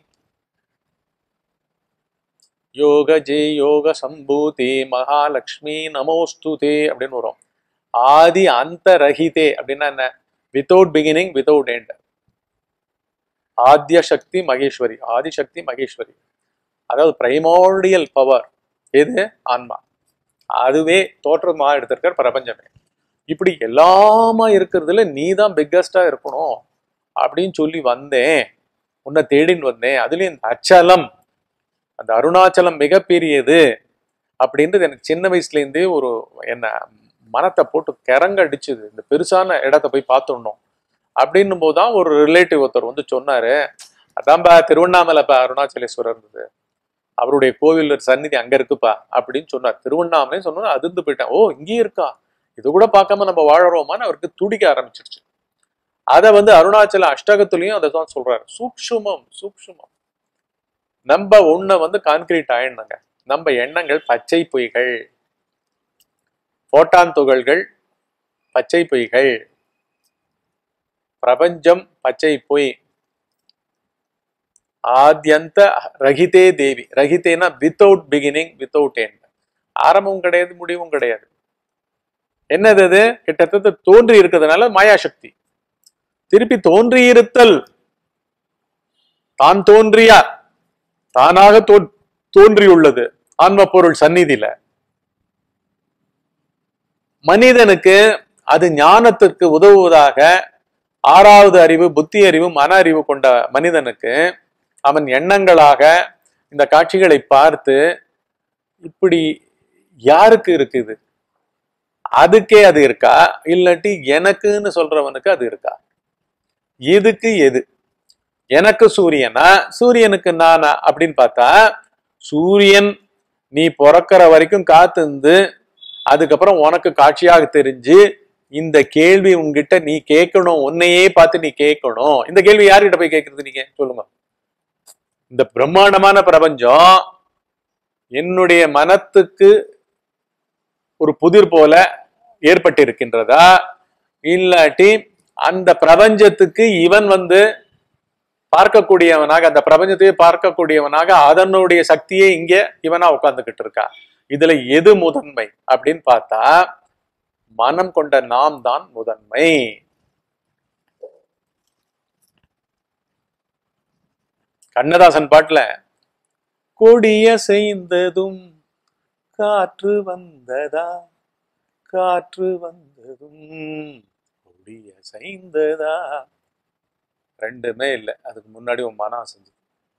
யோக ஜே யோக சம்பூதே மகாலட்சுமி நமோஸ்துதே அப்படின்னு வரும் ஆதி அந்தரஹிதே அப்படின்னா என்ன without beginning without end Adya Shakti Maheshwari Adishakti Maheshwari அதாவது பிரைமோடியல் பவர் எது ஆன்மா அதுவே தோற்றமா எடுத்திருக்கிற பிரபஞ்சமே இப்படி எல்லாமா இருக்கிறதுல நீ தான் பிக்கஸ்டா இருக்கணும் அப்படின்னு சொல்லி வந்தேன் உன்னை தேடின்னு வந்தேன் அதுலயும் இந்த அச்சலம் அந்த அருணாச்சலம் மிகப்பெரியது அப்படின்றது எனக்கு சின்ன வயசுல இருந்தே ஒரு என்ன மனத்தை போட்டு கிறங்க அடிச்சுது இந்த பெருசான இடத்த போய் பார்த்துடணும் அப்படின்னும் போதுதான் ஒரு ரிலேட்டிவ் ஒருத்தர் வந்து சொன்னாரு அதான்பா திருவண்ணாமலைப்பா அருணாச்சலேஸ்வரர் இருந்தது அவருடைய கோவில் சந்நிதி அங்க இருக்குப்பா அப்படின்னு சொன்னார் திருவண்ணாமலை சொன்னா அதிர்ந்து போயிட்டேன் ஓ இங்கேயும் இருக்கா இது கூட பார்க்காம நம்ம வாழறோமான்னு அவருக்கு துடிக்க ஆரம்பிச்சிருச்சு அதை வந்து அருணாச்சல அஷ்டகத்துலயும் அதை தான் சொல்றாரு சூக்ஷுமம் சூக்ஷுமம் நம்ம ஒண்ண வந்து கான்கிரீட் ஆயிடணுங்க நம்ம எண்ணங்கள் பச்சை பொய்கள் போட்டான் துகள்கள் பச்சை பொய்கள் பிரபஞ்சம் பச்சை பொய் ஆத்யந்த ரகிதே தேவி ரகிதேனா வித்தவுட் பிகினிங் வித்தவுட் எண்ட் ஆரம்பமும் கிடையாது முடிவும் கிடையாது என்னது அது கிட்டத்தட்ட தோன்றி இருக்கிறதுனால மாயாசக்தி திருப்பி தோன்றி இருத்தல் தான் தோன்றியா தானாக தோ தோன்றியுள்ளது ஆன்ம பொருள் சந்நிதியில மனிதனுக்கு அது ஞானத்துக்கு உதவுவதாக ஆறாவது அறிவு புத்தி அறிவு மன அறிவு கொண்ட மனிதனுக்கு அவன் எண்ணங்களாக இந்த காட்சிகளை பார்த்து இப்படி யாருக்கு இருக்குது அதுக்கே அது இருக்கா இல்லாட்டி எனக்குன்னு சொல்றவனுக்கு அது இருக்கா எதுக்கு எது எனக்கு சூரியனா சூரியனுக்கு நானா அப்படின்னு பார்த்தா சூரியன் நீ பிறக்கிற வரைக்கும் காத்திருந்து அதுக்கப்புறம் உனக்கு காட்சியாக தெரிஞ்சு இந்த கேள்வி உன்கிட்ட நீ கேட்கணும் உன்னையே பார்த்து நீ கேட்கணும் இந்த கேள்வி யார்கிட்ட போய் கேட்கறது நீங்க சொல்லுங்க இந்த பிரம்மாண்டமான பிரபஞ்சம் என்னுடைய மனத்துக்கு ஒரு புதிர் போல ஏற்பட்டிருக்கின்றதா இல்லாட்டி அந்த பிரபஞ்சத்துக்கு இவன் வந்து பார்க்கக்கூடியவனாக அந்த பிரபஞ்சத்தையே பார்க்கக்கூடியவனாக அதனுடைய சக்தியே இங்க இவனா உட்கார்ந்துகிட்டு இருக்கா இதுல எது முதன்மை அப்படின்னு பார்த்தா மனம் கொண்ட நாம் தான் முதன்மை கண்ணதாசன் பாட்டுல கொடிய செய்ததும் காற்று வந்ததா காற்று வந்ததும் கொடிய செய்ததா ரெண்டுமே இல்லை அதுக்கு முன்னாடி உன் மனம் செஞ்சு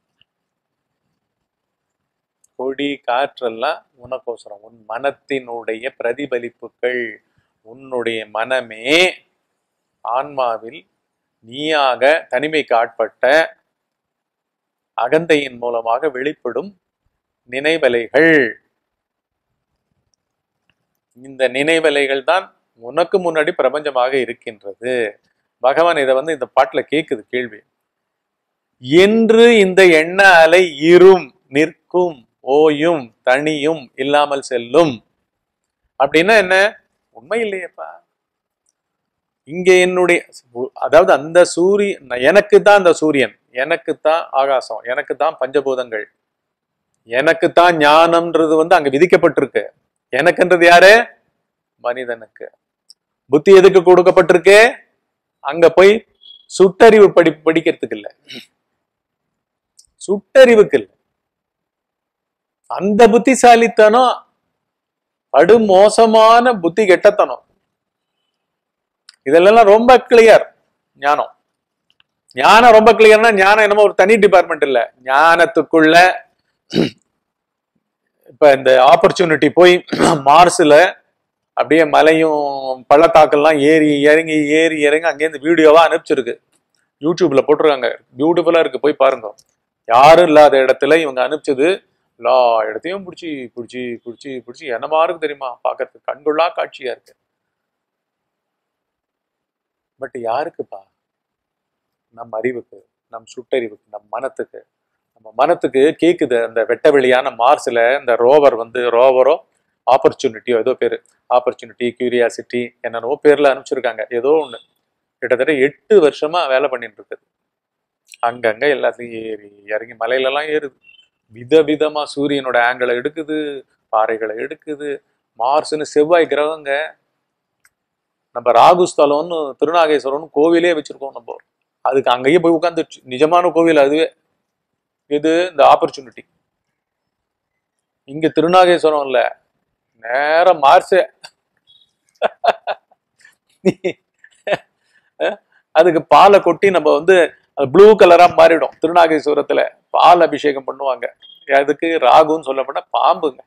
கொடி காற்றெல்லாம் உனக்கோசரம் உன் மனத்தினுடைய பிரதிபலிப்புகள் உன்னுடைய மனமே ஆன்மாவில் நீயாக தனிமைக்கு ஆட்பட்ட அகந்தையின் மூலமாக வெளிப்படும் நினைவலைகள் இந்த நினைவலைகள் தான் உனக்கு முன்னாடி பிரபஞ்சமாக இருக்கின்றது பகவான் இதை வந்து இந்த பாட்டுல கேக்குது கேள்வி என்று இந்த எண்ண அலை இரும் நிற்கும் ஓயும் தனியும் இல்லாமல் செல்லும் அப்படின்னா என்ன உண்மை இல்லையேப்பா இங்க என்னுடைய அதாவது அந்த சூரியன் எனக்கு தான் அந்த சூரியன் எனக்கு தான் ஆகாசம் எனக்கு தான் பஞ்சபூதங்கள் எனக்கு தான் ஞானம்ன்றது வந்து அங்க விதிக்கப்பட்டிருக்கு எனக்குன்றது யாரு மனிதனுக்கு புத்தி எதுக்கு கொடுக்கப்பட்டிருக்கு அங்க போய் சுட்டறிவு படி படிக்கிறதுக்கு இல்ல சுட்டறிவுக்கு இல்ல அந்த புத்திசாலித்தனம் படு மோசமான புத்தி கெட்டத்தனம் இதெல்லாம் ரொம்ப கிளியர் ஞானம் ஞானம் ரொம்ப கிளியர்னா ஞானம் என்னமோ ஒரு தனி டிபார்ட்மெண்ட் இல்ல ஞானத்துக்குள்ள இப்ப இந்த ஆப்பர்ச்சுனிட்டி போய் மார்ஸ்ல அப்படியே மலையும் பள்ளத்தாக்கெல்லாம் ஏறி இறங்கி ஏறி இறங்கி அங்கேருந்து வீடியோவா அனுப்பிச்சிருக்கு யூடியூப்ல போட்டிருக்காங்க பியூட்டிஃபுல்லா இருக்கு போய் பாருங்க யாரும் இல்லாத இடத்துல இவங்க அனுப்பிச்சது எல்லா இடத்தையும் பிடிச்சி பிடிச்சி பிடிச்சி பிடிச்சி என்னமா இருக்கு தெரியுமா பார்க்கறதுக்கு கண்கொள்ளா காட்சியா இருக்கு பட் யாருக்குப்பா நம் அறிவுக்கு நம் சுட்டறிவுக்கு நம் மனத்துக்கு நம்ம மனத்துக்கு கேக்குது அந்த வெட்ட வெளியான மார்ஸ்ல இந்த ரோவர் வந்து ரோவரோ ஆப்பர்ச்சுனிட்டியோ ஏதோ பேரு ஆப்பர்ச்சுனிட்டி கியூரியாசிட்டி என்னென்னவோ பேர்ல அனுப்பிச்சிருக்காங்க ஏதோ ஒண்ணு கிட்டத்தட்ட எட்டு வருஷமா வேலை பண்ணிட்டு இருக்குது அங்கங்க எல்லாத்தையும் ஏறி இறங்கி மலையிலலாம் ஏறுது விதவிதமா சூரியனோட ஆங்கிளை எடுக்குது பாறைகளை எடுக்குது மார்ஸ்னு செவ்வாய் கிரகங்க நம்ம ராகுஸ்தலம்னு திருநாகேஸ்வரம்னு கோவிலே வச்சிருக்கோம் நம்ம அதுக்கு அங்கேயே போய் உட்காந்துருச்சு நிஜமான கோவில் அதுவே இது இந்த ஆப்பர்ச்சுனிட்டி இங்க திருநாகேஸ்வரம் இல்ல நேர மார்ஸ் அதுக்கு பாலை கொட்டி நம்ம வந்து ப்ளூ கலரா மாறிடும் திருநாகேஸ்வரத்துல பால் அபிஷேகம் பண்ணுவாங்க அதுக்கு ராகுன்னு சொல்லப்பட்ட பாம்புங்க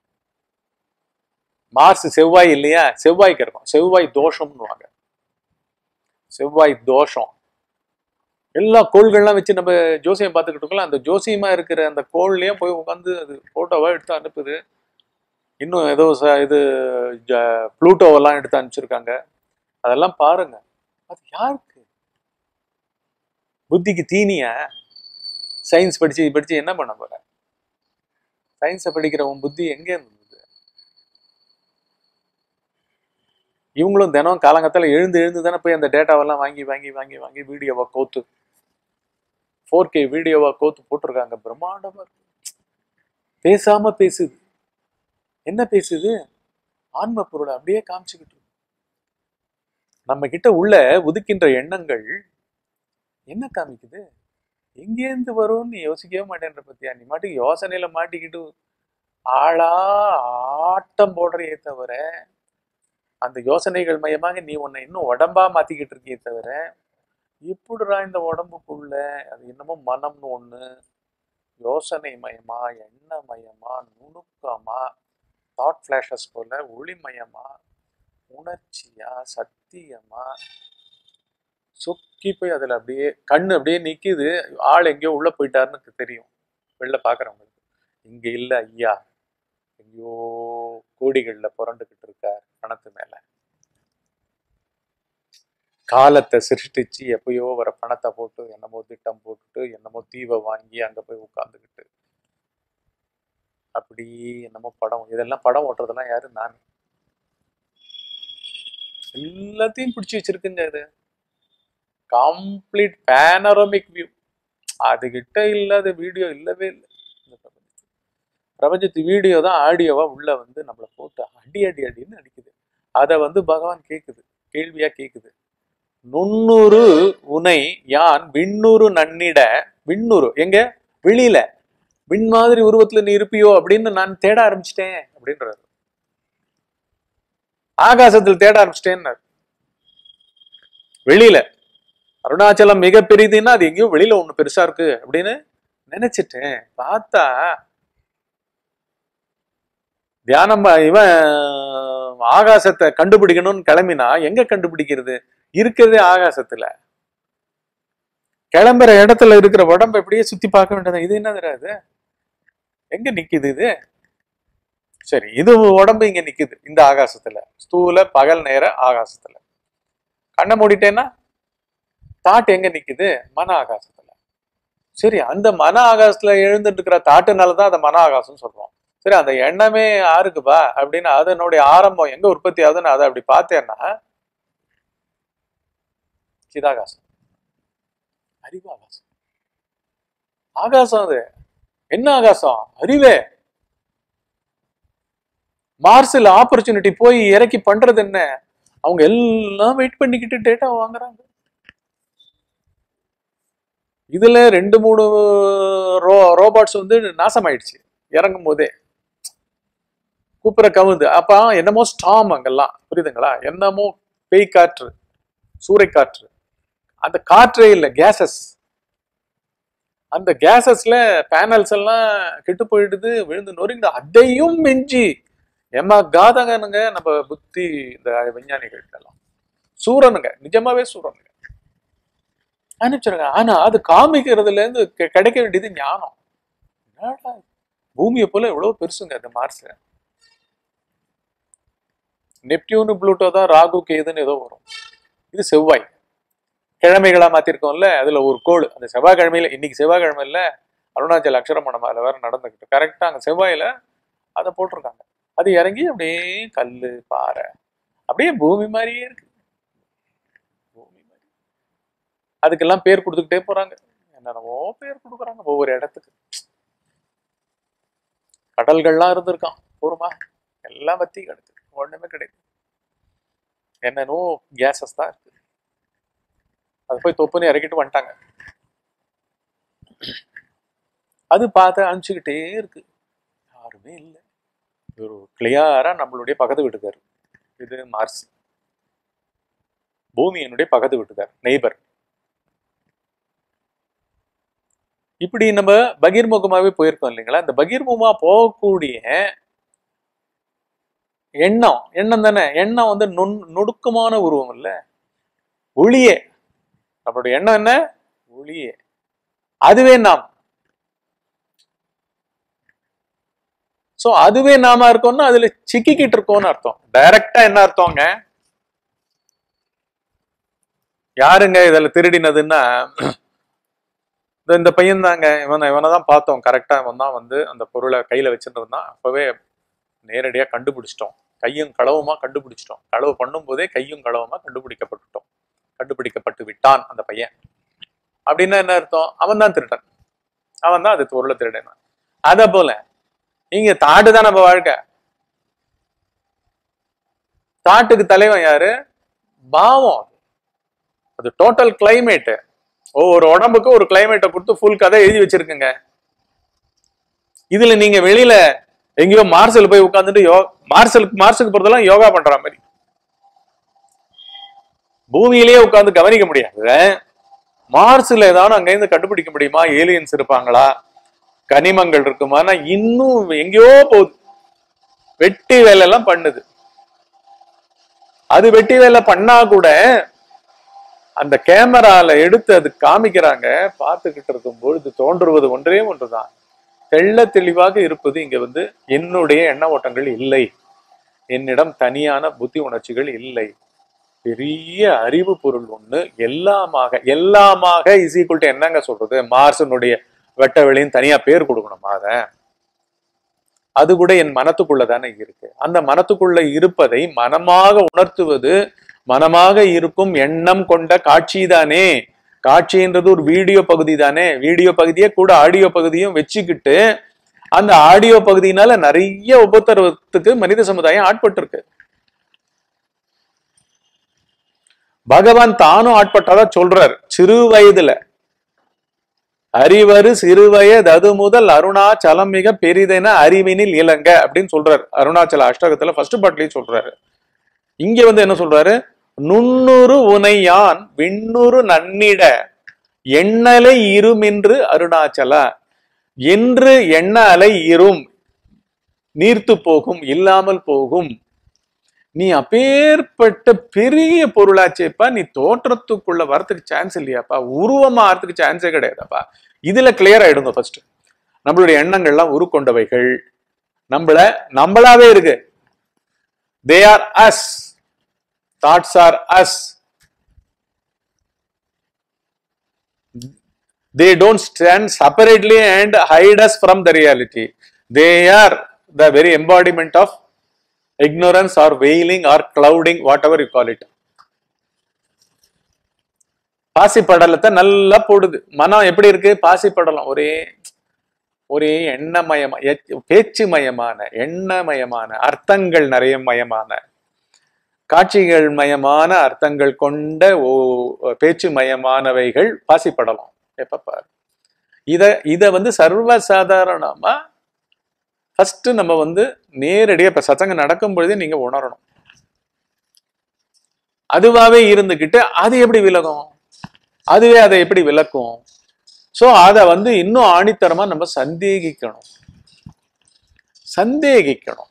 மார்ஸ் செவ்வாய் இல்லையா செவ்வாய்க்கு இருக்கும் செவ்வாய் தோஷம்னுவாங்க செவ்வாய் தோஷம் எல்லா கோள்கள்லாம் வச்சு நம்ம ஜோசியம் பார்த்துக்கிட்டு இருக்கலாம் அந்த ஜோசியமா இருக்கிற அந்த கோள்லயும் போய் உட்காந்து அது போட்டோவா எடுத்து அனுப்புது இன்னும் ஏதோ ச- இது ஜ- ப்ளூட்டோவெல்லாம் எடுத்து அனுப்பிச்சிருக்காங்க அதெல்லாம் பாருங்க அது யாருக்கு புத்திக்கு தீனியா சயின்ஸ் படிச்சு படிச்சு என்ன பண்ண போற சயின்ஸை படிக்கிற உன் புத்தி எங்க இருந்தது இவங்களும் தினம் காலங்கத்தால எழுந்து எழுந்து தானே போய் அந்த டேட்டாவெல்லாம் வாங்கி வாங்கி வாங்கி வாங்கி வீடியோவா கோத்து ஃபோர் கே வீடியோவா கோத்து போட்டிருக்காங்க பிரம்மாண்டமா இருக்கு பேசாம பேசுது என்ன பேசுது ஆன்ம பொருளை அப்படியே காமிச்சுக்கிட்டு இருக்கு. நம்ம கிட்ட உள்ள உதிக்கின்ற எண்ணங்கள் என்ன காமிக்குது எங்கேருந்து வரும்னு யோசிக்கவே மாட்டேன்ற பத்தியா நீ மாட்டுக்கு யோசனையில மாட்டிக்கிட்டு ஆளா ஆட்டம் போடுறையே தவிர அந்த யோசனைகள் மயமாக நீ உன்னை இன்னும் உடம்பா மாத்திக்கிட்டு இருக்கியே தவிர எப்படிடா இந்த உடம்புக்குள்ள அது என்னமோ மனம்னு ஒண்ணு யோசனை மயமா எண்ண மயமா நுணுக்கமா தாட் ஃபிளாஷஸ் போல ஒளிமயமா உணர்ச்சியா சத்தியமா சொக்கி போய் அதுல அப்படியே கண்ணு அப்படியே நிக்குது ஆள் எங்கேயோ உள்ள போயிட்டாருன்னு தெரியும் வெளில பாக்குறவங்களுக்கு இங்க இல்ல ஐயா எங்கேயோ கோடிகள்ல புரண்டுகிட்டு இருக்கார் பணத்து மேல காலத்தை சிருஷ்டிச்சு எப்பயோ வர பணத்தை போட்டு என்னமோ திட்டம் போட்டுட்டு என்னமோ தீவை வாங்கி அங்க போய் உட்காந்துக்கிட்டு அப்படி என்னமோ படம் இதெல்லாம் படம் ஓட்டுறதெல்லாம் யாரு நான் எல்லாத்தையும் பிடிச்சி வச்சிருக்குங்க இது கம்ப்ளீட் பேனரோமிக் வியூ அதுகிட்ட இல்லாத வீடியோ இல்லவே இல்லை இந்த பிரபஞ்சத்து பிரபஞ்சத்து வீடியோ தான் ஆடியோவா உள்ள வந்து நம்மளை போட்டு அடி அடி அடின்னு அடிக்குது அதை வந்து பகவான் கேட்குது கேள்வியா கேட்குது நுண்ணுரு உனை யான் விண்ணுரு நன்னிட விண்ணுரு எங்க வெளியில விண் மாதிரி உருவத்துல நீ இருப்பியோ அப்படின்னு நான் தேட ஆரம்பிச்சிட்டேன் அப்படின்றாரு ஆகாசத்தில் தேட ஆரம்பிச்சிட்டேன்னாரு வெளியில அருணாச்சலம் மிக பெரிதுன்னா அது எங்கேயோ வெளியில ஒண்ணு பெருசா இருக்கு அப்படின்னு நினைச்சிட்டேன் பார்த்தா தியானம் ப- இவன் ஆகாசத்தை கண்டுபிடிக்கணும்னு கிளம்பினா எங்க கண்டுபிடிக்கிறது இருக்கிறதே ஆகாசத்துல கிளம்புற இடத்துல இருக்கிற உடம்ப எப்படியே சுத்தி பார்க்க வேண்டியது இது என்ன தெரியாது எங்க நிக்குது இது சரி இது உடம்பு இங்க நிக்குது இந்த ஆகாசத்துல ஸ்தூல பகல் நேர ஆகாசத்துல கண்ணை மூடிட்டேன்னா தாட் எங்க நிக்குது மன ஆகாசத்துல சரி அந்த மன ஆகாசத்துல எழுந்துட்டு இருக்கிற தாட்டுனாலதான் அந்த மன ஆகாசம் சொல்றோம் சரி அந்த எண்ணமே யாருக்குப்பா அப்படின்னு அதனுடைய ஆரம்பம் எங்க உற்பத்தி ஆகுதுன்னு அதை அப்படி பார்த்தேன்னா சிதாகாசம் அறிவு ஆகாசம் ஆகாசம் அது என்ன ஆகாசம் அறிவே மார்ஸ்ல ஆப்பர்ச்சுனிட்டி போய் இறக்கி பண்றது என்ன அவங்க எல்லாம் வெயிட் பண்ணிக்கிட்டு டேட்டா வாங்குறாங்க இதுல ரெண்டு மூணு ரோ ரோபாட்ஸ் வந்து நாசமாயிடுச்சு இறங்கும் போதே கூப்பிட கவுந்து அப்ப என்னமோ ஸ்டாம் அங்கெல்லாம் புரியுதுங்களா என்னமோ பேய் காற்று சூறைக்காற்று அந்த காற்றே இல்லை கேசஸ் அந்த கேசஸ்ல பேனல்ஸ் எல்லாம் கெட்டு போயிடுது விழுந்து நொறுங்கிடு அதையும் மிஞ்சி எம்மா காதகனுங்க நம்ம புத்தி இந்த விஞ்ஞானிகள் எல்லாம் சூரனுங்க நிஜமாவே சூரனுங்க அனுப்பிச்சிருங்க ஆனா அது காமிக்கிறதுல இருந்து கெ- கிடைக்க வேண்டியது ஞானம் என்னடா இது? பூமியை போல எவ்வளவு பெருசுங்க அந்த மார்ஸ் நெப்டியூனு ப்ளூட்டோ தான் ராகு கேதுன்னு ஏதோ வரும் இது செவ்வாய் கிழமைகளா மாத்திருக்கோம்ல அதுல ஒரு கோள் அந்த செவ்வாய்க்கிழமையில இன்னைக்கு செவ்வாய்க்கிழமை இல்ல அருணாச்சல் அக்ஷரமணம் அதுல வேற நடந்துக்கிட்டு கரெக்டா அங்க செவ்வாயில அதை போட்டிருக்காங்க அது இறங்கி அப்படியே கல்லு பாறை அப்படியே பூமி மாதிரியே இருக்கு பூமி மாதிரி அதுக்கெல்லாம் பேர் கொடுத்துக்கிட்டே போறாங்க என்னென்னவோ பேர் கொடுக்குறாங்க ஒவ்வொரு இடத்துக்கு கடல்கள்லாம் இருந்திருக்கான் பூர்வமா எல்லாம் வத்தி கிடக்கு ஒண்ணுமே கிடையாது என்னென்னோ கேசஸ் தான் இருக்கு அது போய் தொப்புன்னு இறக்கிட்டு வந்துட்டாங்க அது பார்த்து அனுப்பிச்சுக்கிட்டே இருக்கு யாருமே இல்லை ஒரு கிளியாரா நம்மளுடைய பக்கத்து வீட்டுக்காரு இது மார்ஸ் பூமி என்னுடைய பக்கத்து வீட்டுக்கார் நெய்பர் இப்படி நம்ம பகிர்முகமாவே போயிருக்கோம் இல்லைங்களா இந்த பகிர்முகமா போகக்கூடிய எண்ணம் எண்ணம் தானே எண்ணம் வந்து நுண் நுணுக்கமான உருவம் இல்ல ஒளியே நம்மளுடைய எண்ணம் என்ன ஒளியே அதுவே நாம் சோ அதுவே நாம இருக்கோம்னா அதுல சிக்கிக்கிட்டு இருக்கோம்னு அர்த்தம் டைரக்டா என்ன அர்த்தம்ங்க யாருங்க இதுல திருடினதுன்னா இந்த- இந்த பையன் தாங்க இவனை இவனை தான் பார்த்தோம் கரெக்டா இவன் தான் வந்து அந்த பொருளை கையில வச்சுட்டு இருந்தான் அப்பவே நேரடியா கண்டுபிடிச்சிட்டோம் கையும் களவுமா கண்டுபிடிச்சிட்டோம் களவு பண்ணும்போதே கையும் களவுமா கண்டுபிடிக்கப்பட்டுட்டோம் கண்டுபிடிக்கப்பட்டு விட்டான் அந்த பையன் அப்படின்னா என்ன அர்த்தம் அவன் தான் திருடன் அவன் தான் அது பொருளை திருடன் அத போல இங்க தாட்டு தான் நம்ம வாழ்க்கை தாட்டுக்கு தலைவன் யாரு பாவம் அது டோட்டல் கிளைமேட் ஒவ்வொரு உடம்புக்கு ஒரு கிளைமேட்டை கொடுத்து ஃபுல் கதை எழுதி வச்சிருக்குங்க இதுல நீங்க வெளியில எங்கேயோ மார்சல் போய் உட்காந்துட்டு யோ மார்சலுக்கு மார்ஸுக்கு போறதெல்லாம் யோகா பண்ற மாதிரி பூமியிலேயே உட்கார்ந்து கவனிக்க முடியாது மார்ஸ்ல ஏதாவது அங்கிருந்து கண்டுபிடிக்க முடியுமா ஏலியன்ஸ் இருப்பாங்களா கனிமங்கள் இருக்குமானா இன்னும் எங்கேயோ போகுது வெட்டி வேலை எல்லாம் பண்ணுது அது வெட்டி வேலை பண்ணா கூட அந்த கேமரால எடுத்து அது காமிக்கிறாங்க பார்த்துக்கிட்டு இருக்கும் பொழுது தோன்றுவது ஒன்றே ஒன்றுதான் தெள்ள தெளிவாக இருப்பது இங்க வந்து என்னுடைய எண்ண ஓட்டங்கள் இல்லை என்னிடம் தனியான புத்தி உணர்ச்சிகள் இல்லை பெரிய அறிவு பொருள் ஒண்ணு எல்லாமாக எல்லாமாக இஸ் ஈக்குவல் டு என்னங்க சொல்றது மார்சனுடைய வெட்ட வெளியும் தனியா பேர் கொடுக்கணுமா அத அது கூட என் மனத்துக்குள்ள தானே இருக்கு அந்த மனத்துக்குள்ள இருப்பதை மனமாக உணர்த்துவது மனமாக இருக்கும் எண்ணம் கொண்ட காட்சி தானே காட்சின்றது ஒரு வீடியோ பகுதி தானே வீடியோ பகுதியே கூட ஆடியோ பகுதியும் வச்சுக்கிட்டு அந்த ஆடியோ பகுதியினால நிறைய உபத்திரவத்துக்கு மனித சமுதாயம் ஆட்பட்டிருக்கு பகவான் தானும் ஆட்பட்டதா சொல்றார் சிறு வயதுல அறிவரு சிறுவயது அது முதல் அருணாச்சலம் மிக பெரிதென அறிவினில் இளங்க அப்படின்னு சொல்றாரு அருணாச்சல அஷ்டகத்துல ஃபர்ஸ்ட் பாட்லயும் சொல்றாரு இங்க வந்து என்ன சொல்றாரு நுண்ணுரு உனையான் விண்ணுரு நன்னிட எண்ணலை இருமென்று அருணாச்சல என்று எண்ண அலை இரும் நீர்த்து போகும் இல்லாமல் போகும் நீ அப்பேற்பட்ட பெரிய பொருளாச்சேப்பா நீ தோற்றத்துக்குள்ள வரத்துக்கு சான்ஸ் இல்லையாப்பா உருவமா ஆறதுக்கு சான்ஸே கிடையாதாப்பா இதுல கிளியர் ஆயிடுங்க ஃபர்ஸ்ட் நம்மளுடைய எண்ணங்கள்லாம் உருக்கொண்டவைகள் நம்மள நம்மளாவே இருக்கு they are us thoughts are us they don't stand separately and hide us from the reality. They are the very embodiment of ignorance or veiling or clouding, whatever you call it. பாசி படலத்தை நல்லா போடுது மனம் எப்படி இருக்கு பாசி படலம் ஒரே ஒரே எண்ணமயமா எ- பேச்சு மயமான எண்ணமயமான அர்த்தங்கள் நிறைய மயமான காட்சிகள் மயமான அர்த்தங்கள் கொண்ட ஓ பேச்சு மயமானவைகள் பாசி படலம் எப்ப பாரு இத இத வந்து சர்வசாதாரணமா ஃபர்ஸ்ட் நம்ம வந்து நேரடியா இப்ப சத்தங்கம் நடக்கும் பொழுதே நீங்க உணரணும் அதுவாவே இருந்துகிட்டு அது எப்படி விலகும் அதுவே அதை எப்படி விளக்கும் சோ அதை வந்து இன்னும் ஆணித்தரமா நம்ம சந்தேகிக்கணும் சந்தேகிக்கணும்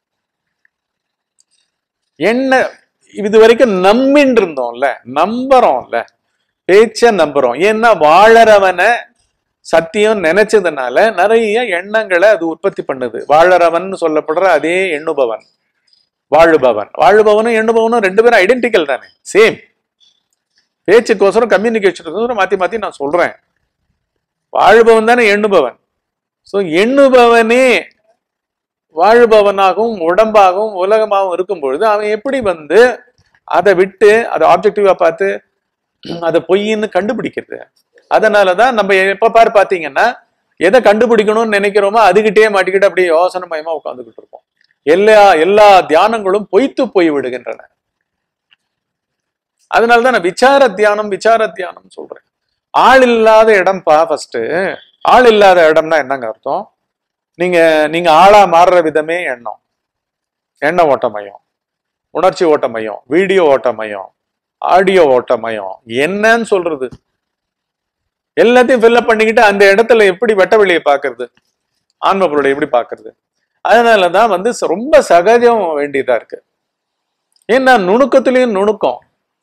என்ன இது வரைக்கும் நம்பின்னு இருந்தோம்ல நம்புறோம்ல பேச்ச நம்புறோம் ஏன்னா வாழறவனை சத்தியம் நினைச்சதுனால நிறைய எண்ணங்களை அது உற்பத்தி பண்ணுது வாழறவன் சொல்லப்படுற அதே எண்ணுபவன் வாழுபவன் வாழுபவனும் எண்ணுபவனும் ரெண்டு பேரும் ஐடென்டிக்கல் தானே சேம் பேச்சுக்கோசரம் கம்யூனிகேஷனுக்கோசரம் மாத்தி மாத்தி நான் சொல்றேன் வாழுபவன் தானே எண்ணுபவன் சோ எண்ணுபவனே வாழுபவனாகவும் உடம்பாகவும் உலகமாகவும் இருக்கும் பொழுது அவன் எப்படி வந்து அதை விட்டு அதை ஆப்ஜெக்டிவா பார்த்து அதை பொய்ன்னு கண்டுபிடிக்கிறது அதனாலதான் நம்ம எப்ப பாரு பாத்தீங்கன்னா எதை கண்டுபிடிக்கணும்னு நினைக்கிறோமோ அதுகிட்டயே மாட்டிக்கிட்டு அப்படியே யோசனை மயமா உட்காந்துக்கிட்டு இருப்போம் எல்லா எல்லா தியானங்களும் பொய்த்து போய் விடுகின்றன அதனாலதான் நான் விசார தியானம் விசார தியானம் சொல்றேன் ஆள் இல்லாத இடம்பா ஃபர்ஸ்ட் ஆள் இல்லாத இடம்னா என்னங்க அர்த்தம் நீங்க நீங்க ஆளா மாறுற விதமே எண்ணம் எண்ண ஓட்ட மையம் உணர்ச்சி ஓட்ட மையம் வீடியோ ஓட்ட மையம் ஆடியோ ஓட்ட மையம் என்னன்னு சொல்றது எல்லாத்தையும் ஃபில்லப் பண்ணிக்கிட்டு அந்த இடத்துல எப்படி வெட்ட வெளியை பார்க்கிறது ஆன்ம பொருளை எப்படி பார்க்கிறது அதனாலதான் வந்து ச- ரொம்ப சகஜம் வேண்டியதா இருக்கு ஏன்னா நுணுக்கத்திலையும் நுணுக்கம்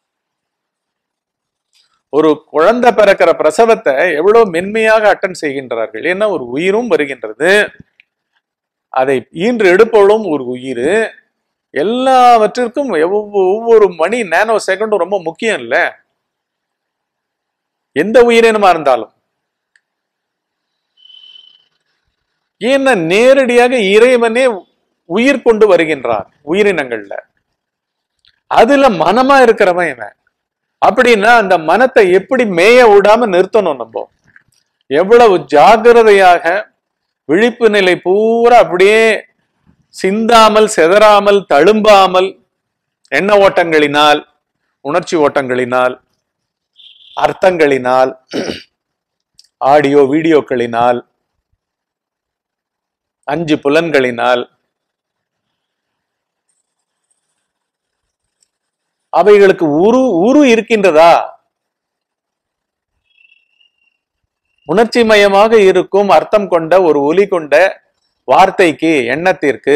ஒரு குழந்தை பிறக்கிற பிரசவத்தை எவ்வளவு மென்மையாக அட்டன் செய்கின்றார்கள் ஏன்னா ஒரு உயிரும் வருகின்றது அதை ஈன்று எடுப்பவளும் ஒரு உயிர் எல்லாவற்றிற்கும் எவ்வ- ஒவ்வொரு மணி நேனோ செகண்டும் ரொம்ப முக்கியம் இல்ல எந்த உயிரினமா இருந்தாலும் ஏன்னா நேரடியாக இறைவனே உயிர் கொண்டு வருகின்றார் உயிரினங்கள்ல அதுல மனமா இருக்கிறவன் இவன் அப்படின்னா அந்த மனத்தை எப்படி மேய விடாம நிறுத்தணும் நம்ம எவ்வளவு ஜாக்கிரதையாக விழிப்பு நிலை பூரா அப்படியே சிந்தாமல் செதறாமல் தழும்பாமல் எண்ண ஓட்டங்களினால் உணர்ச்சி ஓட்டங்களினால் அர்த்தங்களினால் ஆடியோ வீடியோக்களினால் அஞ்சு புலன்களினால் அவைகளுக்கு உரு உரு இருக்கின்றதா உணர்ச்சி மயமாக இருக்கும் அர்த்தம் கொண்ட ஒரு ஒலி கொண்ட வார்த்தைக்கு எண்ணத்திற்கு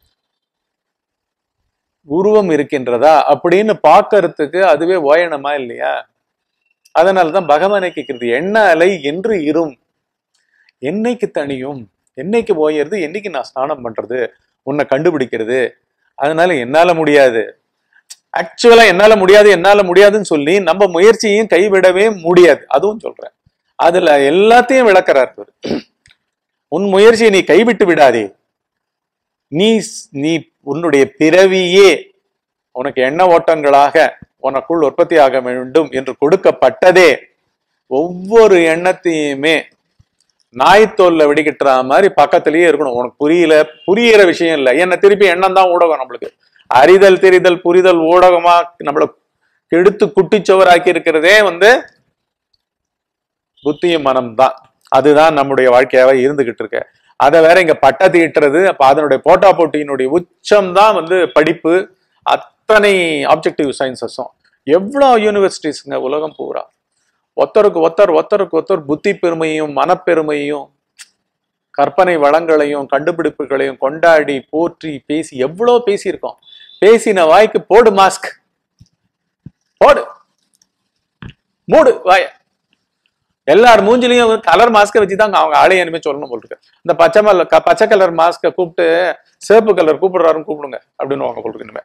உருவம் இருக்கின்றதா அப்படின்னு பார்க்கறதுக்கு அதுவே ஓயணமா இல்லையா அதனாலதான் பகவானை கேட்கிறது என்ன அலை என்று இரும் என்னைக்கு தனியும் என்னைக்கு ஓயறது என்னைக்கு நான் ஸ்நானம் பண்றது உன்னை கண்டுபிடிக்கிறது அதனால என்னால முடியாது ஆக்சுவலா என்னால முடியாது என்னால முடியாதுன்னு சொல்லி நம்ம முயற்சியையும் கைவிடவே முடியாது அதுவும் சொல்றேன் அதுல எல்லாத்தையும் விளக்குறார் இவரு. உன் முயற்சியை நீ கைவிட்டு விடாதே நீ நீ உன்னுடைய பிறவியே உனக்கு எண்ண ஓட்டங்களாக உனக்குள் உற்பத்தி ஆக வேண்டும் என்று கொடுக்கப்பட்டதே ஒவ்வொரு எண்ணத்தையுமே நாய்த்தோல்ல வெடிக்கிட்டுற மாதிரி பக்கத்திலேயே இருக்கணும் உனக்கு புரியல புரியிற விஷயம் இல்லை என்ன திருப்பி எண்ணம் தான் ஊடகம் நம்மளுக்கு அறிதல் தெரிதல் புரிதல் ஊடகமா நம்மள கெடுத்து குட்டிச்சவராக்கி இருக்கிறதே வந்து புத்தியும் மனம் தான் அதுதான் நம்முடைய வாழ்க்கையாவே இருந்துகிட்டு இருக்கு அதை வேற இங்க பட்ட தீட்டுறது அப்ப அதனுடைய போட்டா போட்டியினுடைய உச்சம் தான் வந்து படிப்பு அத்தனை ஆப்ஜெக்டிவ் சயின்சஸும் எவ்வளோ யூனிவர்சிட்டிஸ்ங்க உலகம் பூரா ஒருத்தருக்கு ஒருத்தர் ஒருத்தருக்கு ஒருத்தர் புத்தி பெருமையும் மனப்பெருமையும் கற்பனை வளங்களையும் கண்டுபிடிப்புகளையும் கொண்டாடி போற்றி பேசி எவ்வளோ பேசியிருக்கோம் பேசின வாய்க்கு போடு மாஸ்க் போடு மூடு வாய எல்லார் மூஞ்சிலையும் கலர் மாஸ்கை வச்சு தான் அவங்க ஆளைய இனிமே சொல்லணும் போல் இருக்கு இந்த பச்சை மல் க- பச்சை கலர் மாஸ்கை கூப்பிட்டு சேப்பு கலர் கூப்பிடுறாருன்னு கூப்பிடுங்க அப்படின்னு அவங்க போல் இருக்கு இனிமே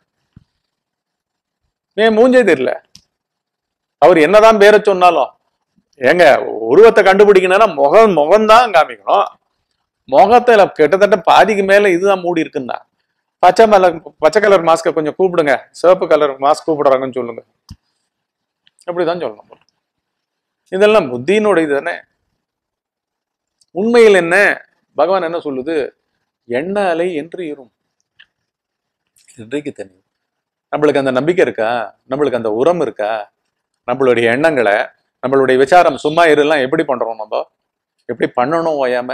ஏன் மூஞ்சே தெரியல அவர் என்னதான் பேரை சொன்னாலும் ஏங்க உருவத்தை கண்டுபிடிக்கணும்னா முகம் முகம்தான் காமிக்கணும் முகத்துல கிட்டத்தட்ட பாதிக்கு மேல இதுதான் மூடி இருக்குன்னா பச்சை மலர் பச்சை கலர் மாஸ்கை கொஞ்சம் கூப்பிடுங்க சிவப்பு கலர் மாஸ்க் கூப்பிடுறாங்கன்னு சொல்லுங்க அப்படிதான் சொல்லணும் போல. இதெல்லாம் புத்தியினுடைய தானே உண்மையில் என்ன பகவான் என்ன சொல்லுது எண்ண அலை என்று இரும் இன்றைக்கு தெரியும் நம்மளுக்கு அந்த நம்பிக்கை இருக்கா நம்மளுக்கு அந்த உரம் இருக்கா நம்மளுடைய எண்ணங்களை நம்மளுடைய விசாரம் சும்மா இருலாம் எப்படி பண்றோம் நம்ம எப்படி பண்ணணும் ஓயாம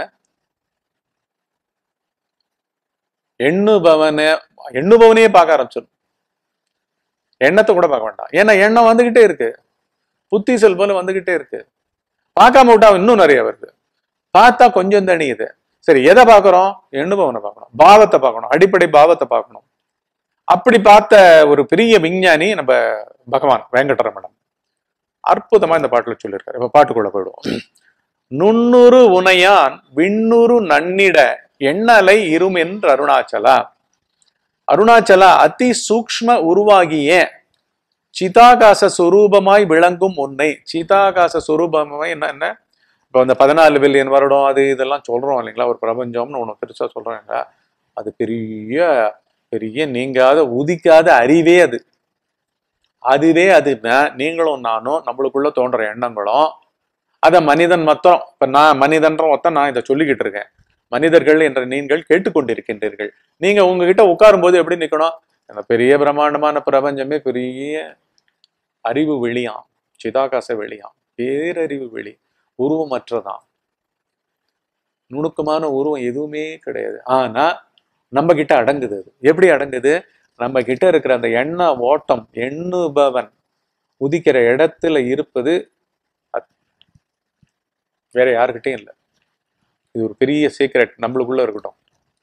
எண்ணுபவன எண்ணுபவனையே பார்க்க ஆரம்பிச்சிடும் எண்ணத்தை கூட பார்க்க வேண்டாம் ஏன்னா எண்ணம் வந்துகிட்டே இருக்கு புத்தி செல் போல வந்துகிட்டே இருக்கு பார்க்காம விட்டா இன்னும் நிறைய வருது பார்த்தா கொஞ்சம் தணியுது சரி எதை பார்க்கறோம் எண்ணுபவனை பார்க்கணும் பாவத்தை பார்க்கணும் அடிப்படை பாவத்தை பார்க்கணும் அப்படி பார்த்த ஒரு பெரிய விஞ்ஞானி நம்ம பகவான் வெங்கடரமணன் அற்புதமா இந்த பாட்டுல சொல்லியிருக்காரு இப்ப பாட்டுக்குள்ள போயிடுவோம் நுண்ணுரு உனையான் விண்ணுரு நன்னிட எண்ணலை இரும் என்று அருணாச்சலா அருணாச்சலா அதி சூக்ஷ்ம உருவாகிய சிதாகாச சுரூபமாய் விளங்கும் உன்னை சிதாகாச சுரூபமாய் என்ன என்ன இப்போ அந்த பதினாலு பில்லியன் வருடம் அது இதெல்லாம் சொல்றோம் இல்லைங்களா ஒரு பிரபஞ்சம்னு ஒன்று பெருசா சொல்றோம் இல்லைங்களா அது பெரிய பெரிய நீங்காத உதிக்காத அறிவே அது அதுவே அது ந- நீங்களும் நானும் நம்மளுக்குள்ள தோன்ற எண்ணங்களும் அத மனிதன் மொத்தம் இப்ப நான் மனிதன்ற மொத்தம் நான் இதை சொல்லிக்கிட்டு இருக்கேன் மனிதர்கள் என்ற நீங்கள் கேட்டுக்கொண்டிருக்கின்றீர்கள் நீங்க உங்ககிட்ட உட்காரும்போது எப்படி நிக்கணும் அந்த பெரிய பிரம்மாண்டமான பிரபஞ்சமே பெரிய அறிவு வெளியாம் சிதாகாச வெளியாம் பேரறிவு வெளி உருவமற்றதான் நுணுக்கமான உருவம் எதுவுமே கிடையாது ஆனா நம்ம கிட்ட அடங்குது அது எப்படி அடங்குது நம்ம கிட்ட இருக்கிற அந்த எண்ண ஓட்டம் எண்ணுபவன் உதிக்கிற இடத்துல இருப்பது அது. வேற யாருக்கிட்டையும் இல்லை இது ஒரு பெரிய சீக்ரெட் நம்மளுக்குள்ள இருக்கட்டும்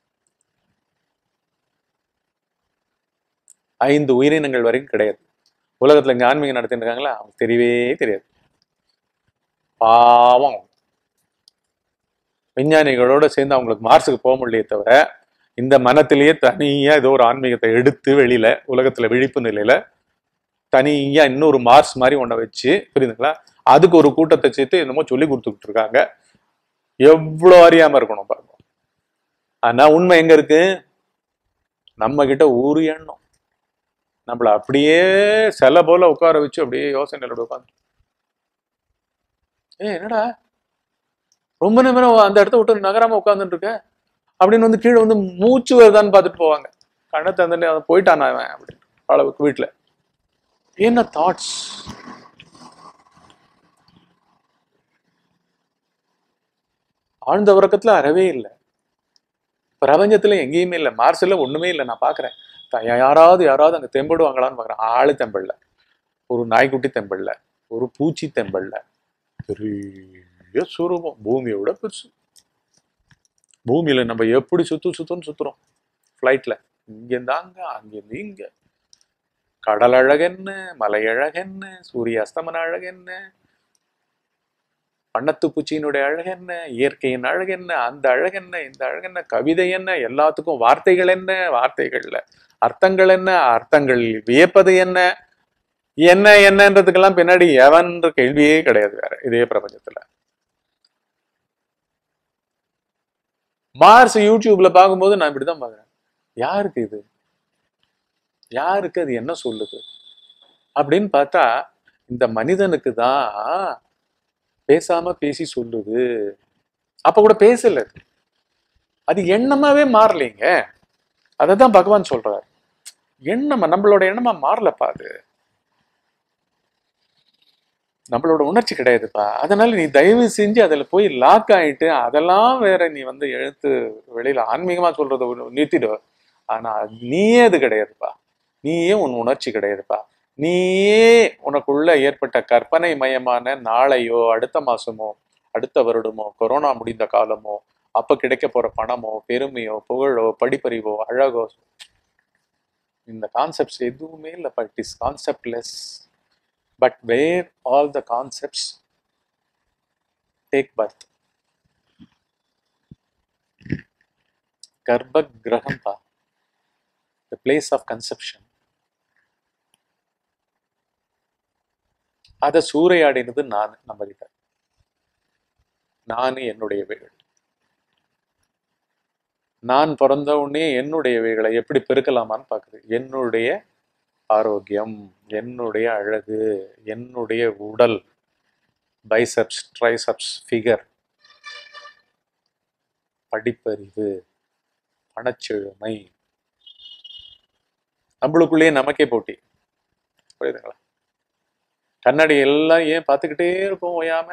ஐந்து உயிரினங்கள் வரைக்கும் கிடையாது உலகத்துல இங்க ஆன்மீகம் நடத்திட்டு இருக்காங்களா அவங்க தெரியவே தெரியாது பாவம் அவங்க. விஞ்ஞானிகளோட சேர்ந்து அவங்களுக்கு மார்ஸுக்கு போக முடியலையே தவிர இந்த மனத்திலேயே தனியா ஏதோ ஒரு ஆன்மீகத்தை எடுத்து வெளியில உலகத்துல விழிப்பு நிலையில தனியா இன்னொரு மார்ஸ் மாதிரி ஒன்றை வச்சு புரியுதுங்களா அதுக்கு ஒரு கூட்டத்தை சேர்த்து என்னமோ சொல்லி கொடுத்துக்கிட்டு இருக்காங்க எவ்வளோ அறியாம இருக்கணும் பாருங்க ஆனா உண்மை எங்க இருக்கு நம்ம கிட்ட ஒரு எண்ணம் நம்மள அப்படியே சிலை போல உட்கார வச்சு அப்படியே யோசனையில உட்காந்து ஏ என்னடா ரொம்ப நேரம் அந்த இடத்த விட்டு நகராம உட்காந்துட்டு இருக்க அப்படின்னு வந்து கீழே வந்து மூச்சு வருதான்னு பார்த்துட்டு போவாங்க கண்ணை தந்துட்டு அவன் போயிட்டான் அவன் அப்படின்னு அளவுக்கு வீட்டுல என்ன தாட்ஸ் ஆழ்ந்த உறக்கத்துல அறவே இல்லை பிரபஞ்சத்துல எங்கேயுமே இல்லை மார்ஸ்ல ஒண்ணுமே இல்லை நான் பாக்குறேன் த- யாராவது யாராவது அங்க தெம்படுவாங்களான்னு பார்க்குறேன் ஆளு தெம்பல்ல ஒரு நாய்க்குட்டி தெம்பல்ல ஒரு பூச்சி தெம்பல்ல பெரிய சுரூபம் பூமியோட பெருசு பூமியில நம்ம எப்படி சுத்து சுத்துன்னு சுத்துறோம் ஃப்ளைட்ல இங்கேருந்து அங்க அங்கேருந்து இங்க கடல் அழகென்ன மலை அழகென்ன சூரிய அஸ்தமன அழகென்ன வண்ணத்து பூச்சியினுடைய அழகென்ன இயற்கையின் அழகென்ன அந்த அழகென்ன இந்த அழகென்ன கவிதை என்ன எல்லாத்துக்கும் வார்த்தைகள் என்ன வார்த்தைகள்ல அர்த்தங்கள் என்ன அர்த்தங்கள் வியப்பது என்ன என்ன என்னன்றதுக்கெல்லாம் பின்னாடி எவன்ற கேள்வியே கிடையாது வேற இதே பிரபஞ்சத்துல மார்ஸ் யூடியூப்ல பார்க்கும்போது நான் இப்படிதான் பாக்குறேன் யாருக்கு இது யாருக்கு அது என்ன சொல்லுது அப்படின்னு பார்த்தா இந்த மனிதனுக்கு தான் பேசாம பேசி சொல்லுது அப்ப கூட பேசல அது. அது எண்ணமாவே மாறலைங்க அதை தான் பகவான் சொல்றாரு எண்ணமா நம்மளோட எண்ணமா மாறலப்பா அது நம்மளோட உணர்ச்சி கிடையாதுப்பா அதனால நீ தயவு செஞ்சு அதுல போய் லாக் ஆயிட்டு அதெல்லாம் வேற நீ வந்து எழுத்து வெளியில ஆன்மீகமா சொல்றத ஒரு- நிறுத்திடு ஆனா நீயே அது கிடையாதுப்பா நீயே உன் உணர்ச்சி கிடையாதுப்பா நீயே உனக்குள்ள ஏற்பட்ட கற்பனை மயமான நாளையோ அடுத்த மாசமோ அடுத்த வருடமோ கொரோனா முடிந்த காலமோ அப்ப கிடைக்க போற பணமோ பெருமையோ புகழோ படிப்பறிவோ அழகோ இந்த கான்செப்ட்ஸ் எதுவுமே இல்லைப்பா it is conceptless but where all the concepts take birth கர்ப்ப கிரகம் பா த பிளேஸ் ஆஃப் கன்செப்ஷன் அதை சூறையாடினது நான் நம்ம கிட்ட நான் என்னுடையவைகள் நான் பிறந்த உடனே என்னுடையவைகளை எப்படி பெருக்கலாமான்னு பார்க்குது என்னுடைய ஆரோக்கியம் என்னுடைய அழகு என்னுடைய உடல் பைசப்ஸ் ட்ரைசப்ஸ் ஃபிகர் படிப்பறிவு பணச்செழுமை நம்மளுக்குள்ளேயே நமக்கே போட்டி புரியுதுங்களா கண்ணாடி எல்லாம் ஏன் பார்த்துக்கிட்டே இருக்கும் ஓயாம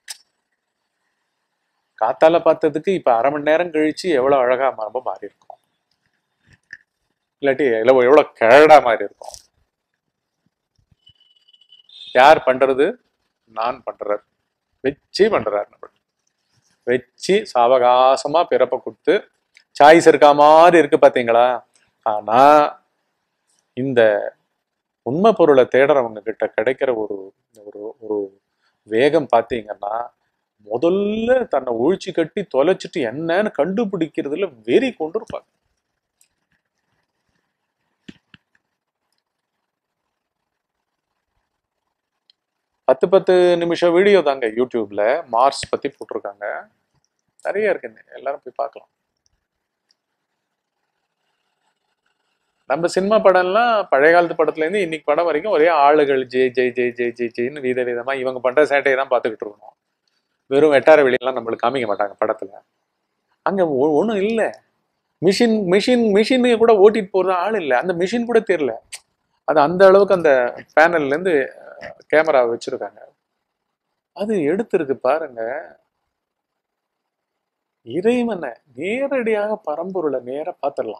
காத்தால பார்த்ததுக்கு இப்ப அரை மணி நேரம் கழிச்சு எவ்வளவு அழகா நம்ம மாறி இருக்கோம் இல்லாட்டி எவ்வளவு எவ்வளவு கேடா மாறி இருக்கும் யார் பண்றது நான் பண்றார் வச்சு பண்றாரு நம்ம வச்சு சாவகாசமா பிறப்ப கொடுத்து சாய்ஸ் இருக்கா மாதிரி இருக்கு பாத்தீங்களா ஆனா இந்த உண்மை பொருளை தேடுறவங்க கிட்ட கிடைக்கிற ஒரு ஒரு ஒரு வேகம் பார்த்தீங்கன்னா முதல்ல தன்னை ஒழிச்சு கட்டி தொலைச்சிட்டு என்னன்னு கண்டுபிடிக்கிறதுல வெறி கொண்டு இருப்பாங்க பத்து பத்து நிமிஷம் வீடியோ தாங்க யூடியூப்ல மார்ஸ் பத்தி போட்டிருக்காங்க நிறைய இருக்குங்க எல்லாரும் போய் பார்க்கலாம் நம்ம சினிமா படம்லாம் பழைய காலத்து படத்துல இருந்து இன்னைக்கு படம் வரைக்கும் ஒரே ஆளுகள் ஜெய் ஜெய் ஜெய் ஜெய் ஜெய் ஜெய்னு வீத விதமா இவங்க பண்ற சேட்டையை தான் பார்த்துக்கிட்டு இருக்கணும் வெறும் வெட்டார வெளியெல்லாம் நம்மளுக்கு காமிக்க மாட்டாங்க படத்துல அங்க ஒ- ஒண்ணும் இல்ல மிஷின் மிஷின் மிஷின் கூட ஓட்டிட்டு போறது ஆள் இல்ல அந்த மிஷின் கூட தெரியல அது அந்த அளவுக்கு அந்த பேனல்ல இருந்து கேமரா வச்சிருக்காங்க அது எடுத்திருக்கு பாருங்க இறைவனை நேரடியாக பரம்பொருளை நேரா பார்த்துடலாம்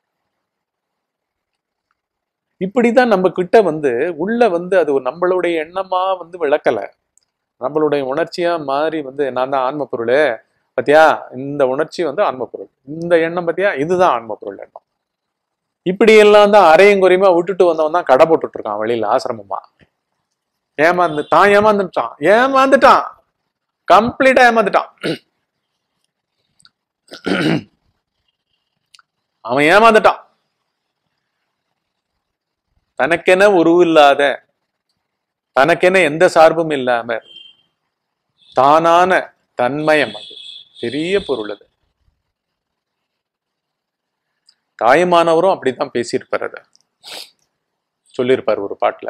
இப்படிதான் நம்ம கிட்ட வந்து உள்ள வந்து அது ஒரு நம்மளுடைய எண்ணமா வந்து விளக்கல நம்மளுடைய உணர்ச்சியா மாறி வந்து நான் தான் ஆன்ம பொருள் பத்தியா இந்த உணர்ச்சி வந்து ஆன்ம பொருள் இந்த எண்ணம் பத்தியா இதுதான் ஆன்ம பொருள் எண்ணம் இப்படி எல்லாம் தான் அரையும் குறையுமா விட்டுட்டு வந்தவன் தான் கடை போட்டுட்டு இருக்கான் வெளியில ஆசிரமமா ஏமாந்து தான் ஏமாந்துட்டான் ஏமாந்துட்டான் கம்ப்ளீட்டா ஏமாந்துட்டான் அவன் ஏமாந்துட்டான் தனக்கென உருவில்லாத தனக்கென எந்த சார்பும் இல்லாம தானான தன்மயம் அது பெரிய பொருள் அது தாயமானவரும் அப்படித்தான் பேசியிருப்பார் அதை சொல்லியிருப்பார் ஒரு பாட்டுல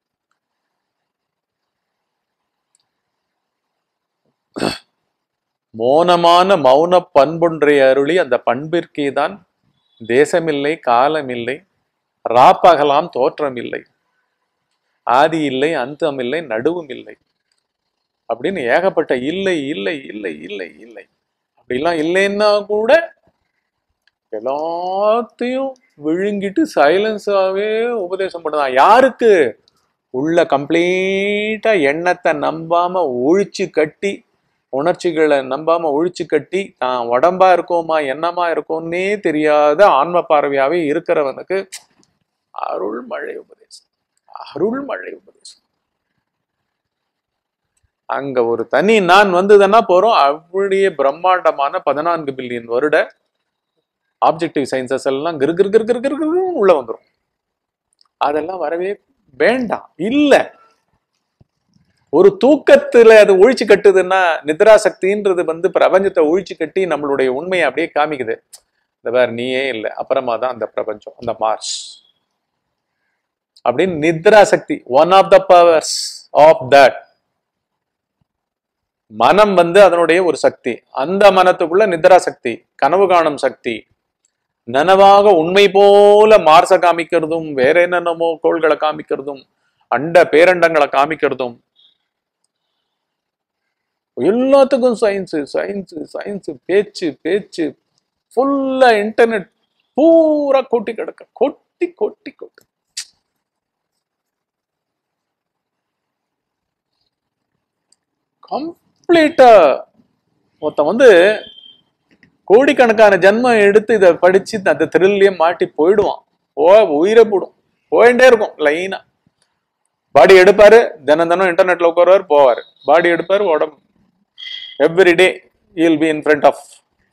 மோனமான மௌன பண்பொன்றை அருளி அந்த பண்பிற்கே தான் தேசமில்லை காலமில்லை ராப்பகலாம் தோற்றமில்லை ஆதி இல்லை அந்தம் இல்லை நடுவும் இல்லை அப்படின்னு ஏகப்பட்ட இல்லை இல்லை இல்லை இல்லை இல்லை அப்படிலாம் இல்லைன்னா கூட எல்லாத்தையும் விழுங்கிட்டு சைலன்ஸாவே உபதேசம் பண்ணுதான் யாருக்கு உள்ள கம்ப்ளீட்டா எண்ணத்தை நம்பாம ஒழிச்சு கட்டி உணர்ச்சிகளை நம்பாம ஒழிச்சு கட்டி தான் உடம்பா இருக்கோமா என்னமா இருக்கோன்னே தெரியாத ஆன்ம பார்வையாவே இருக்கிறவனுக்கு அருள் மழை உபதேசம் அருள் மழை உபதேசம் அங்க ஒரு தனி நான் வந்ததுன்னா போறோம் அப்படியே பிரம்மாண்டமான பதினான்கு பில்லியன் வருட ஆப்ஜெக்டிவ் சயின்சஸ் எல்லாம் கிரு கிரு கிரு கிரு கிரு கிருன்னு உள்ள வந்துரும் அதெல்லாம் வரவே வேண்டாம் இல்ல ஒரு தூக்கத்துல அது ஒழிச்சு கட்டுதுன்னா நித்ரா சக்தின்றது வந்து பிரபஞ்சத்தை ஒழிச்சு கட்டி நம்மளுடைய உண்மையை அப்படியே காமிக்குது இந்த வேற நீயே இல்லை அப்புறமா தான் அந்த பிரபஞ்சம் அந்த மார்ஸ் அப்படின்னு நித்ரா சக்தி one of the powers of that மனம் வந்து அதனுடைய ஒரு சக்தி அந்த மனத்துக்குள்ள நித்ரா சக்தி கனவு காணும் சக்தி நனவாக உண்மை போல மார்ச காமிக்கிறதும் வேற என்னென்னமோ கோள்களை காமிக்கிறதும் அண்ட பேரண்டங்களை காமிக்கிறதும் எல்லாத்துக்கும் சயின்ஸு சயின்ஸு சயின்ஸு பேச்சு பேச்சு ஃபுல்லா இன்டர்நெட் பூரா கொட்டி கிடக்க கொட்டி கொட்டி கொட்டி கம்ப்ளீட்டா ஒருத்தன் வந்து கோடிக்கணக்கான ஜென்மம் எடுத்து இதை படிச்சு அந்த த்ரில்லையே மாட்டி போயிடுவான் ஓ உயிரை போடும் போயிட்டே இருக்கும் லைனா பாடி எடுப்பாரு தினம் தினம் இன்டர்நெட்ல உட்காருவார் போவார் பாடி எடுப்பாரு உடம்பு every day will be in front of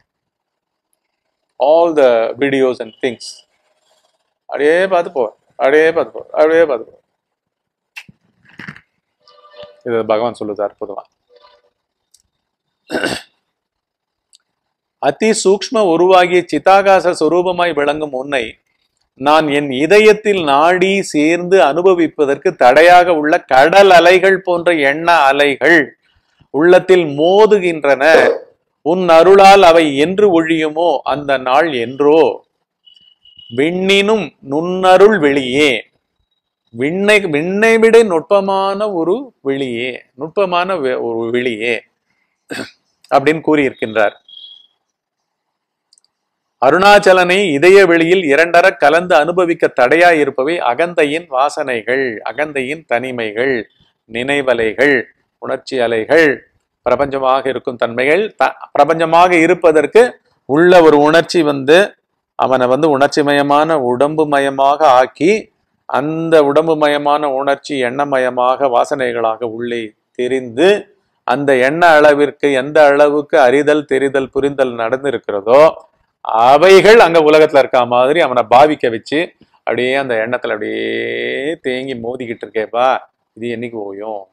all the videos and things அப்படியே பார்த்து போவார் அப்படியே பார்த்து போவார் அப்படியே பார்த்து போவார் இது பகவான் சொல்லுது அற்புதமா அதி சூக்ஷ்ம உருவாகிய சிதாகாச சொரூபமாய் விளங்கும் உன்னை நான் என் இதயத்தில் நாடி சேர்ந்து அனுபவிப்பதற்கு தடையாக உள்ள கடல் அலைகள் போன்ற எண்ண அலைகள் உள்ளத்தில் மோதுகின்றன உன் அருளால் அவை என்று ஒழியுமோ அந்த நாள் என்றோ விண்ணினும் நுண்ணருள் வெளியே விண்ணை விண்ணை விட நுட்பமான ஒரு வெளியே நுட்பமான வெ- ஒரு வெளியே அப்படின்னு கூறியிருக்கின்றார் அருணாச்சலனை இதய வெளியில் இரண்டர கலந்து அனுபவிக்க தடையாய் இருப்பவை அகந்தையின் வாசனைகள் அகந்தையின் தனிமைகள் நினைவலைகள் உணர்ச்சி அலைகள் பிரபஞ்சமாக இருக்கும் தன்மைகள் த- பிரபஞ்சமாக இருப்பதற்கு உள்ள ஒரு உணர்ச்சி வந்து அவனை வந்து உணர்ச்சிமயமான உடம்பு மயமாக ஆக்கி அந்த உடம்பு மயமான உணர்ச்சி எண்ணமயமாக வாசனைகளாக உள்ளே தெரிந்து அந்த எண்ண அளவிற்கு எந்த அளவுக்கு அறிதல் தெரிதல் புரிதல் நடந்திருக்கிறதோ அவைகள் அங்க உலகத்துல இருக்க மாதிரி அவனை பாவிக்க வச்சு அப்படியே அந்த எண்ணத்துல அப்படியே தேங்கி மோதிக்கிட்டு இருக்கேப்பா இது என்னைக்கு ஓயும்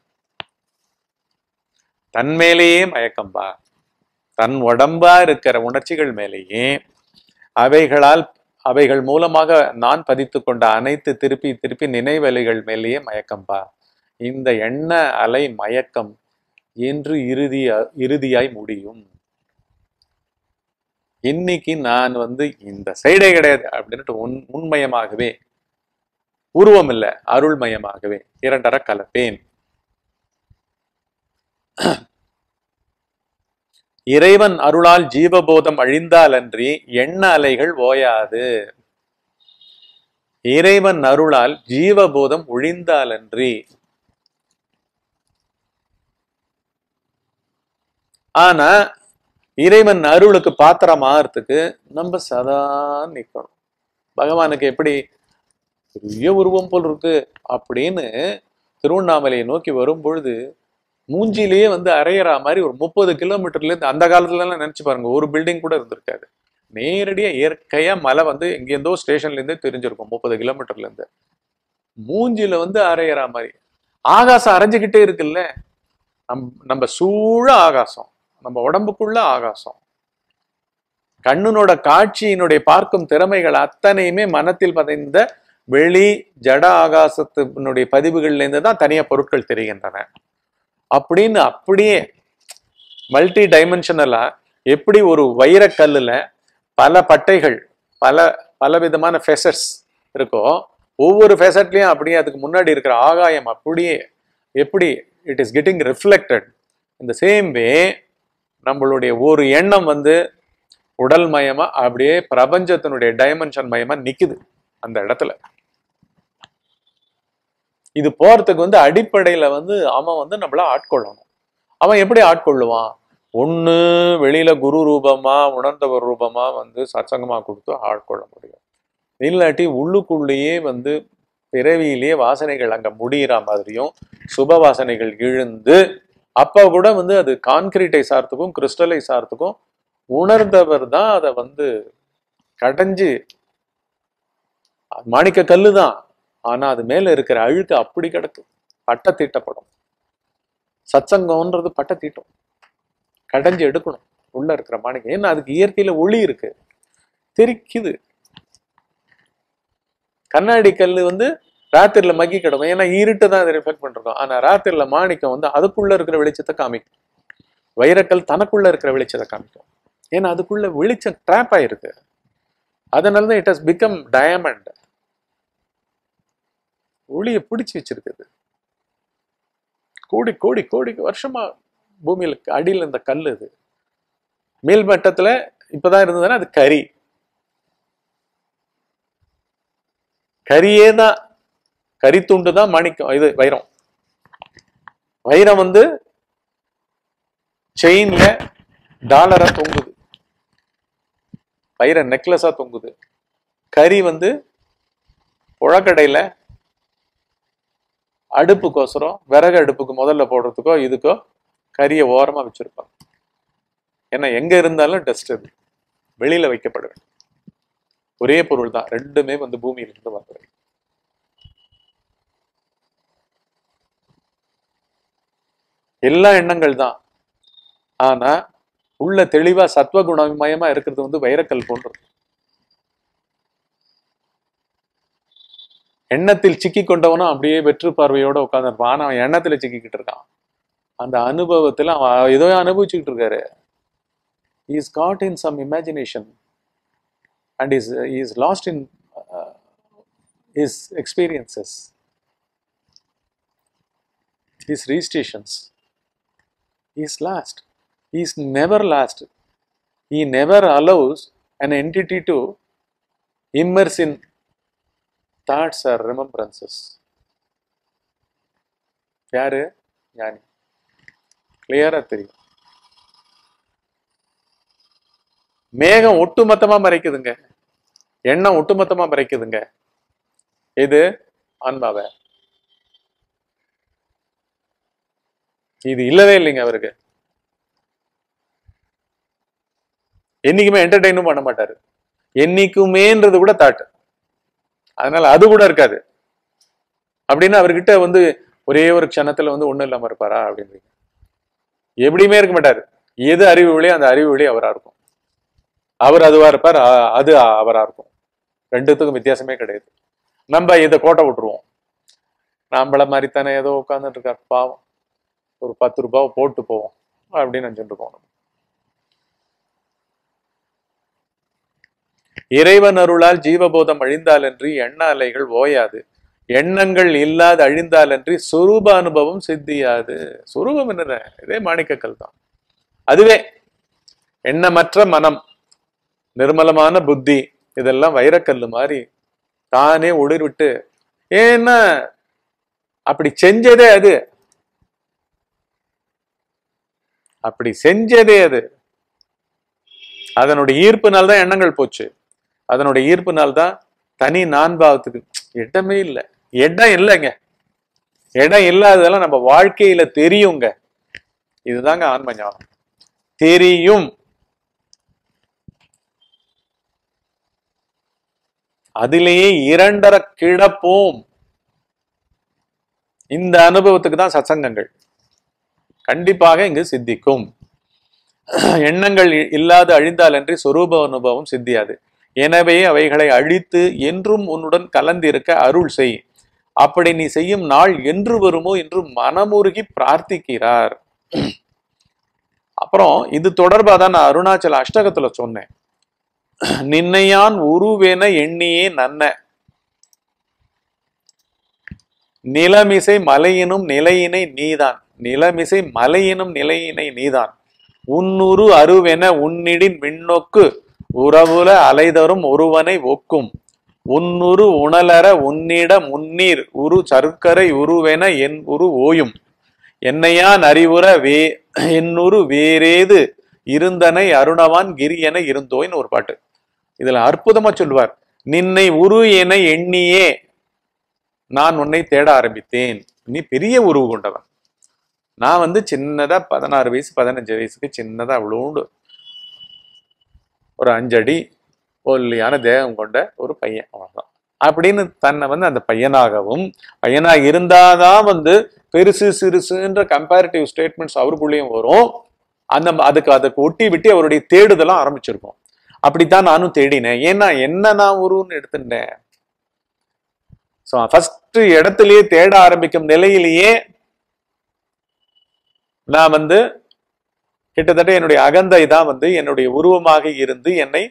தன் மேலேயே மயக்கம்பா தன் உடம்பா இருக்கிற உணர்ச்சிகள் மேலேயே அவைகளால் அவைகள் மூலமாக நான் பதித்து கொண்ட அனைத்து திருப்பி திருப்பி நினைவலைகள் மேலேயே மயக்கம்பா இந்த எண்ண அலை மயக்கம் என்று இறுதியா இறுதியாய் முடியும் இன்னைக்கு நான் வந்து இந்த சைடே கிடையாது அப்படின்ட்டு உன் உண்மயமாகவே உருவம் இல்லை அருள்மயமாகவே இரண்டர கலப்பேன் இறைவன் அருளால் ஜீவபோதம் அழிந்தாலன்றி எண்ண அலைகள் ஓயாது இறைவன் அருளால் ஜீவபோதம் ஒழிந்தாலன்றி ஆனா இறைவன் அருளுக்கு பாத்திரம் ஆகிறதுக்கு நம்ம சதா நிக்கணும் பகவானுக்கு எப்படி பெரிய உருவம் போல் இருக்கு அப்படின்னு திருவண்ணாமலையை நோக்கி வரும் பொழுது மூஞ்சிலேயே வந்து அரையறா மாதிரி ஒரு முப்பது கிலோமீட்டர்ல இருந்து அந்த காலத்துல எல்லாம் நினைச்சு பாருங்க ஒரு பில்டிங் கூட இருந்திருக்காது நேரடியா இயற்கையா மலை வந்து எங்கேருந்தோ ஸ்டேஷன்ல இருந்தே தெரிஞ்சிருக்கும் முப்பது கிலோமீட்டர்ல இருந்து மூஞ்சில வந்து அரையறா மாதிரி ஆகாசம் அரைஞ்சுக்கிட்டே இருக்குல்ல நம் நம்ம சூழ ஆகாசம் நம்ம உடம்புக்குள்ள ஆகாசம் கண்ணனோட காட்சியினுடைய பார்க்கும் திறமைகள் அத்தனையுமே மனத்தில் பதிந்த வெளி ஜட ஆகாசத்தினுடைய பதிவுகள்ல இருந்து தான் தனியா பொருட்கள் தெரிகின்றன அப்படின்னு அப்படியே மல்டி டைமென்ஷனலா எப்படி ஒரு வைரக்கல்லுல பல பட்டைகள் பல பல விதமான ஃபெசட்ஸ் இருக்கோ ஒவ்வொரு ஃபெசட்லயும் அப்படியே அதுக்கு முன்னாடி இருக்கிற ஆகாயம் அப்படியே எப்படி இட் இஸ் கெட்டிங் ரிஃப்ளெக்டட் இந்த சேம் வே நம்மளுடைய ஒரு எண்ணம் வந்து உடல் மயமா அப்படியே பிரபஞ்சத்தினுடைய டைமென்ஷன் மயமா நிக்குது அந்த இடத்துல இது போறதுக்கு வந்து அடிப்படையில வந்து அவன் வந்து நம்மள ஆட்கொள்ளணும் அவன் எப்படி ஆட்கொள்ளுவான் ஒண்ணு வெளியில குரு ரூபமா உணர்ந்தவர் ரூபமா வந்து சத்சங்கமா கொடுத்து ஆட்கொள்ள முடியும் இல்லாட்டி உள்ளுக்குள்ளேயே வந்து பிறவியிலேயே வாசனைகள் அங்க முடியிற மாதிரியும் சுப வாசனைகள் இழுந்து அப்ப கூட வந்து அது கான்கிரீட்டைஸ் ஆகிறதுக்கும் கிறிஸ்டலைஸ் ஆகிறதுக்கும் உணர்ந்தவர் தான் அதை வந்து கடைஞ்சு மாணிக்க கல்லு தான் ஆனா அது மேல இருக்கிற அழுக்கு அப்படி கிடக்கு பட்டை தீட்டப்படும் சத்சங்கம்ன்றது பட்டை தீட்டும் கடைஞ்சு எடுக்கணும் உள்ள இருக்கிற மாணிக்கம் ஏன்னா அதுக்கு இயற்கையில ஒளி இருக்கு தெரிக்குது கண்ணாடி கல்லு வந்து ராத்திரில மக்கி கிடக்கும் ஏன்னா இருட்டு தான் அதை ரிஃப்ளெக்ட் பண்ணிருக்கோம் ஆனா ராத்திரில மாணிக்கம் வந்து அதுக்குள்ள இருக்கிற வெளிச்சத்தை காமிக்கும் வைரக்கல் தனக்குள்ள இருக்கிற வெளிச்சத்தை காமிக்கும் ஏன்னா அதுக்குள்ள வெளிச்சம் ட்ராப் ஆயிருக்கு அதனால தான் இட் ஹஸ் பிகம் டயமண்ட் ஒளியை பிடிச்சு வச்சிருக்குது கோடி கோடி கோடி வருஷமா பூமியில அடியில் இந்த கல் இது மேல் மட்டத்துல இப்பதான் இருந்ததுன்னா அது கரி கரியே தான் கரித்துண்டு தான் மாணிக்கம் இது வைரம் வைரம் வந்து செயின்ல டாலரா தொங்குது வைர நெக்லஸா தொங்குது கறி வந்து புழக்கடையில அடுப்புக்கோசரம் விறகு அடுப்புக்கு முதல்ல போடுறதுக்கோ இதுக்கோ கறியை ஓரமா வச்சிருப்பாங்க ஏன்னா எங்க இருந்தாலும் டஸ்ட் அது வெளியில வைக்கப்பட வேண்டும் ஒரே பொருள் தான் ரெண்டுமே வந்து பூமியிலிருந்து வந்தவை எல்லா எண்ணங்கள் தான் ஆனா உள்ள தெளிவா சத்வகுணமயமா இருக்கிறது வந்து வைரக்கல் போன்றது எண்ணத்தில் சிக்கி கொண்டவனும் அப்படியே வெற்று பார்வையோட உட்காந்துருப்பான் ஆனா அவன் எண்ணத்துல சிக்கிக்கிட்டு இருக்கான் அந்த அனுபவத்துல அவன் ஏதோ அனுபவிச்சுக்கிட்டு இருக்காரு is God in some imagination and is is lost in is experiences his restations. He is last. He is never last. He never allows an entity to immerse in thoughts or remembrances. யாரு ஞானி கிளியரா தெரியும் மேகம் ஒட்டுமொத்தமா மறைக்குதுங்க எண்ணம் ஒட்டுமொத்தமா மறைக்குதுங்க இது ஆன்மாவை இது இல்லவே இல்லைங்க அவருக்கு என்னைக்குமே என்டர்டைனும் பண்ண மாட்டாரு என்னைக்குமேன்றது கூட தாட் அதனால அது கூட இருக்காது அப்படின்னு அவர்கிட்ட வந்து ஒரே ஒரு க்ஷணத்துல வந்து ஒண்ணும் இல்லாம இருப்பாரா அப்படின்னு எப்படியுமே இருக்க மாட்டாரு எது அறிவு வழி அந்த அறிவு வழி அவரா இருக்கும் அவர் அதுவா இருப்பார் அ- அது அவரா இருக்கும் ரெண்டுத்துக்கும் வித்தியாசமே கிடையாது நம்ம இதை கோட்டை விட்டுருவோம் நம்மள மாதிரி தானே ஏதோ உட்கார்ந்துட்டு இருக்கார் பாவம் ஒரு பத்து ரூபாவை போட்டு போவோம் அப்படின்னு நினைச்சுட்டு இருக்கோம் நம்ம. இறைவன் அருளால் ஜீவபோதம் அழிந்தாலன்றி எண்ண அலைகள் ஓயாது எண்ணங்கள் இல்லாத அழிந்தாலன்றி சொரூப அனுபவம் சித்தியாது சொரூபம் என்ன இதே மாணிக்கக்கல் தான் அதுவே எண்ணமற்ற மனம் நிர்மலமான புத்தி இதெல்லாம் வைரக்கல்லு மாதிரி தானே ஒளிர் விட்டு ஏன்னா அப்படி செஞ்சதே அது அப்படி செஞ்சதே அது அதனுடைய ஈர்ப்புனால தான் எண்ணங்கள் போச்சு அதனுடைய ஈர்ப்புனால தான் தனி நான்பாவத்துக்கு இடமே இல்லை இடம் இல்லைங்க இடம் இல்லாததெல்லாம் நம்ம வாழ்க்கையில தெரியுங்க இதுதாங்க ஆன்ம ஞானம் தெரியும் அதிலேயே இரண்டர கிடப்போம் இந்த அனுபவத்துக்கு தான் சத்சங்கங்கள் கண்டிப்பாக இங்கு சித்திக்கும் எண்ணங்கள் இ- இல்லாது அழிந்தாலன்றி சொரூப அனுபவம் சித்தியாது எனவே அவைகளை அழித்து என்றும் உன்னுடன் கலந்திருக்க அருள் செய் அப்படி நீ செய்யும் நாள் என்று வருமோ என்று மனமுருகி பிரார்த்திக்கிறார் அப்புறம் இது தொடர்பா தான் நான் அருணாச்சல அஷ்டகத்துல சொன்னேன் நின்னையான் உருவென எண்ணியே நன்ன நிலமிசை மலையினும் நிலையினை நீதான் நிலமிசை மலையினும் நிலையினை நீதான் உன்னுரு அருவென உன்னிடின் விண்ணோக்கு உறவுல அலைதரும் ஒருவனை ஒக்கும் உன்னுரு உணலற உன்னிட முன்னீர் உரு சருக்கரை உருவென என் உரு ஓயும் என்னையான் அறிவுற வே என்னுரு வேறேது இருந்தனை அருணவான் கிரி என இருந்தோய்னு ஒரு பாட்டு இதுல அற்புதமா சொல்லுவார் நின்னை உரு என எண்ணியே நான் உன்னை தேட ஆரம்பித்தேன் நீ பெரிய உருவு கொண்டவன் நான் வந்து சின்னதா பதினாறு வயசு பதினஞ்சு வயசுக்கு சின்னதா அவ்வளோண்டு ஒரு அஞ்சடி ஒல்லியான தேகம் கொண்ட ஒரு பையன் அவ்வளவுதான் அப்படின்னு தன்னை வந்து அந்த பையனாகவும் பையனாக இருந்தாதான் வந்து பெருசு சிறுசுன்ற கம்பேரிட்டிவ் ஸ்டேட்மெண்ட்ஸ் அவருக்குள்ளேயும் வரும் அந்த அதுக்கு அதுக்கு ஒட்டி விட்டு அவருடைய தேடுதலாம் ஆரம்பிச்சிருக்கும் அப்படித்தான் நானும் தேடினேன் ஏன்னா என்ன நான் உருன்னு எடுத்துட்டேன் ஸோ ஃபர்ஸ்ட் இடத்துலயே தேட ஆரம்பிக்கும் நிலையிலேயே நான் வந்து கிட்டத்தட்ட என்னுடைய அகந்தை தான் வந்து என்னுடைய உருவமாக இருந்து என்னை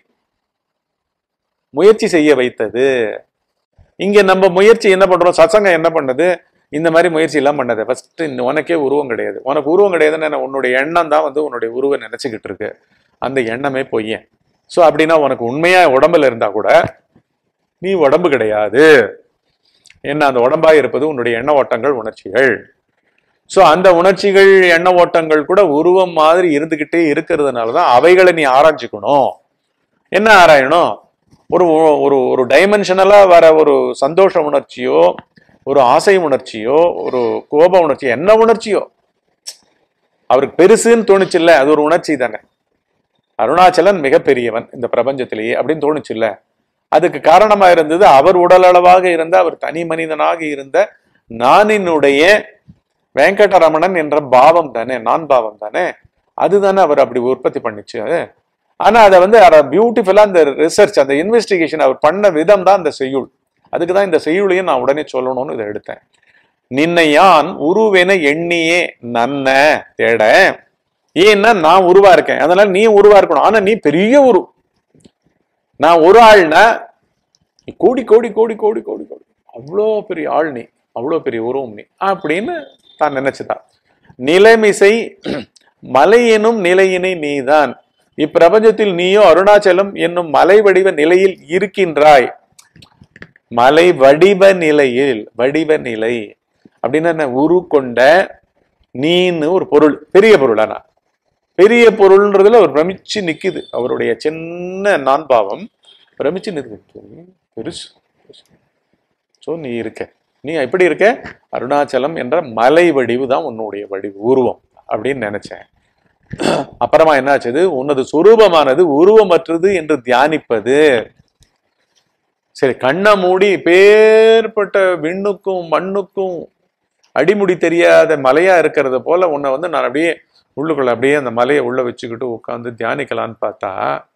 முயற்சி செய்ய வைத்தது இங்க நம்ம முயற்சி என்ன பண்றோம் சத்சங்கம் என்ன பண்ணுது இந்த மாதிரி முயற்சி எல்லாம் பண்ணது ஃபர்ஸ்ட் உனக்கே உருவம் கிடையாது உனக்கு உருவம் கிடையாதுன்னு என்ன, உன்னுடைய எண்ணம் தான் வந்து உன்னுடைய உருவை நினைச்சுக்கிட்டு இருக்கு அந்த எண்ணமே பொய்யன் ஸோ அப்படின்னா உனக்கு உண்மையா உடம்புல இருந்தா கூட நீ உடம்பு கிடையாது என்ன அந்த உடம்பா இருப்பது உன்னுடைய எண்ண ஓட்டங்கள் உணர்ச்சிகள் ஸோ அந்த உணர்ச்சிகள் எண்ண ஓட்டங்கள் கூட உருவம் மாதிரி இருந்துகிட்டே இருக்கிறதுனால தான் அவைகளை நீ ஆராய்ச்சிக்கணும் என்ன ஆராயணும் ஒரு ஒரு ஒரு டைமென்ஷனலா வர ஒரு சந்தோஷ உணர்ச்சியோ ஒரு ஆசை உணர்ச்சியோ ஒரு கோப உணர்ச்சியோ என்ன உணர்ச்சியோ அவருக்கு பெருசுன்னு தோணுச்சுல்ல அது ஒரு உணர்ச்சி தானே அருணாச்சலன் மிகப்பெரியவன் இந்த பிரபஞ்சத்திலேயே அப்படின்னு தோணுச்சுல்ல அதுக்கு காரணமா இருந்தது அவர் உடலளவாக இருந்த அவர் தனி மனிதனாக இருந்த நானினுடைய வெங்கடரமணன் என்ற பாவம் தானே நான் பாவம் தானே அதுதானே அவர் அப்படி உற்பத்தி பண்ணிச்சு ஆனா அதை வந்து பியூட்டிஃபுல்லா அந்த ரிசர்ச் அந்த இன்வெஸ்டிகேஷன் அவர் பண்ண விதம் தான் அந்த செய்யுள் அதுக்கு தான் இந்த செய்யுளையும் நான் உடனே சொல்லணும்னு இதை எடுத்தேன் நின்னை யான் உருவென எண்ணியே நன்ன தேட ஏன்னா நான் உருவா இருக்கேன் அதனால நீ உருவா இருக்கணும் ஆனா நீ பெரிய உரு நான் ஒரு ஆள்னா நீ கோடி கோடி கோடி கோடி கோடி கோடி அவ்வளோ பெரிய ஆள் நீ அவ்வளோ பெரிய உருவம் நீ அப்படின்னு தான் நினைச்சுதா நிலைமிசை மலை எனும் நிலையினை நீதான் இப்பிரபஞ்சத்தில் நீயோ அருணாச்சலம் என்னும் மலை வடிவ நிலையில் இருக்கின்றாய் மலை வடிவ நிலையில் வடிவ நிலை அப்படின்னா என்ன உரு கொண்ட நீன்னு ஒரு பொருள் பெரிய பொருள் ஆனா பெரிய பொருள்ன்றதுல அவர் பிரமிச்சு நிக்குது அவருடைய சின்ன நான்பாவம் பிரமிச்சு நிற்குது பெருசு ஸோ நீ இருக்க நீ எப்படி இருக்க அருணாச்சலம் என்ற மலை வடிவு தான் உன்னுடைய வடிவு உருவம் அப்படின்னு நினைச்சேன் அப்புறமா என்னாச்சது உனது சுரூபமானது உருவமற்றது என்று தியானிப்பது சரி கண்ணை மூடி பேர்பட்ட விண்ணுக்கும் மண்ணுக்கும் அடிமுடி தெரியாத மலையா இருக்கிறத போல உன்னை வந்து நான் அப்படியே உள்ளுக்குள்ள அப்படியே அந்த மலையை உள்ள வச்சுக்கிட்டு உட்காந்து தியானிக்கலான்னு பார்த்தா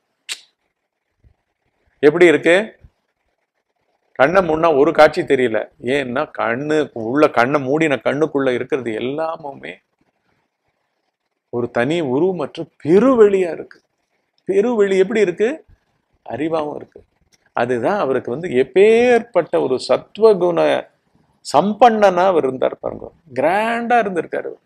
எப்படி இருக்கு கண்ணை முன்னா ஒரு காட்சி தெரியல ஏன்னா கண்ணு உள்ள கண்ணை மூடின கண்ணுக்குள்ள இருக்கிறது எல்லாமுமே ஒரு தனி உருவமற்ற பெருவெளியா இருக்கு பெருவெளி எப்படி இருக்கு அறிவாவும் இருக்கு அதுதான் அவருக்கு வந்து எப்பேற்பட்ட ஒரு சத்வகுண சம்பன்னனா அவர் இருந்தார் பாருங்க கிராண்டா இருந்திருக்காரு அவர்.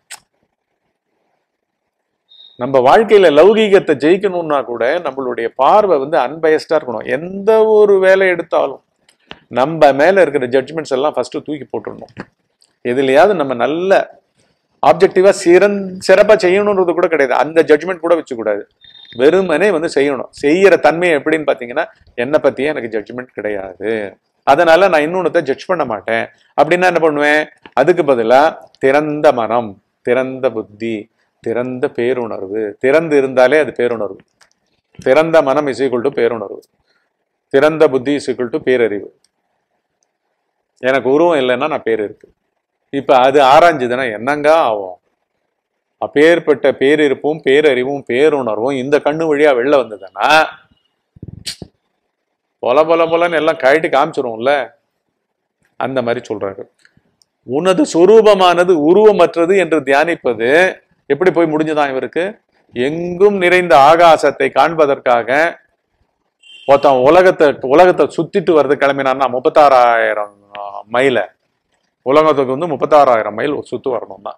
நம்ம வாழ்க்கையில லௌகீகத்தை ஜெயிக்கணும்னா கூட நம்மளுடைய பார்வை வந்து அன்பயஸ்டா இருக்கணும் எந்த ஒரு வேலை எடுத்தாலும் நம்ம மேல இருக்கிற ஜட்ஜ்மெண்ட்ஸ் எல்லாம் ஃபர்ஸ்ட் தூக்கி போட்டுடணும் எதுலையாவது நம்ம நல்ல ஆப்ஜெக்டிவா சிறந் சிறப்பா செய்யணுன்றது கூட கிடையாது அந்த ஜட்ஜ்மெண்ட் கூட வச்சுக்கூடாது வெறுமனே வந்து செய்யணும் செய்யற தன்மை எப்படின்னு பாத்தீங்கன்னா என்னை பத்தியே எனக்கு ஜட்ஜ்மெண்ட் கிடையாது அதனால நான் இன்னொன்னத்தை ஜட்ஜ் பண்ண மாட்டேன் அப்படின்னா என்ன பண்ணுவேன் அதுக்கு பதிலா திறந்த மனம் திறந்த புத்தி திறந்த பேருணர்வு திறந்து இருந்தாலே அது பேருணர்வு திறந்த மனம் இஸ் ஈக்குவல் டு பேருணர்வு திறந்த புத்தி இஸ் ஈக்குவல் டு பேரறிவு எனக்கு உருவம் இல்லைன்னா நான் பேர் இருக்கு இப்ப அது ஆராய்ஞ்சதுன்னா என்னங்க ஆகும் அப்பேற்பட்ட பேரிருப்பும் பேரறிவும் பேருணர்வும் இந்த கண்ணு வழியா வெளில வந்ததுன்னா பொல பொல பொலன்னு எல்லாம் கழட்டி காமிச்சிரும்ல அந்த மாதிரி சொல்றாரு உனது சொரூபமானது உருவமற்றது என்று தியானிப்பது எப்படி போய் முடிஞ்சுதான் இவருக்கு எங்கும் நிறைந்த ஆகாசத்தை காண்பதற்காக ஒருத்தன் உலகத்தை உலகத்தை சுத்திட்டு வர்றது கிளம்பினான்னா முப்பத்தாறாயிரம் மைல உலகத்துக்கு வந்து முப்பத்தாறாயிரம் மைல் சுத்து வரணும்னா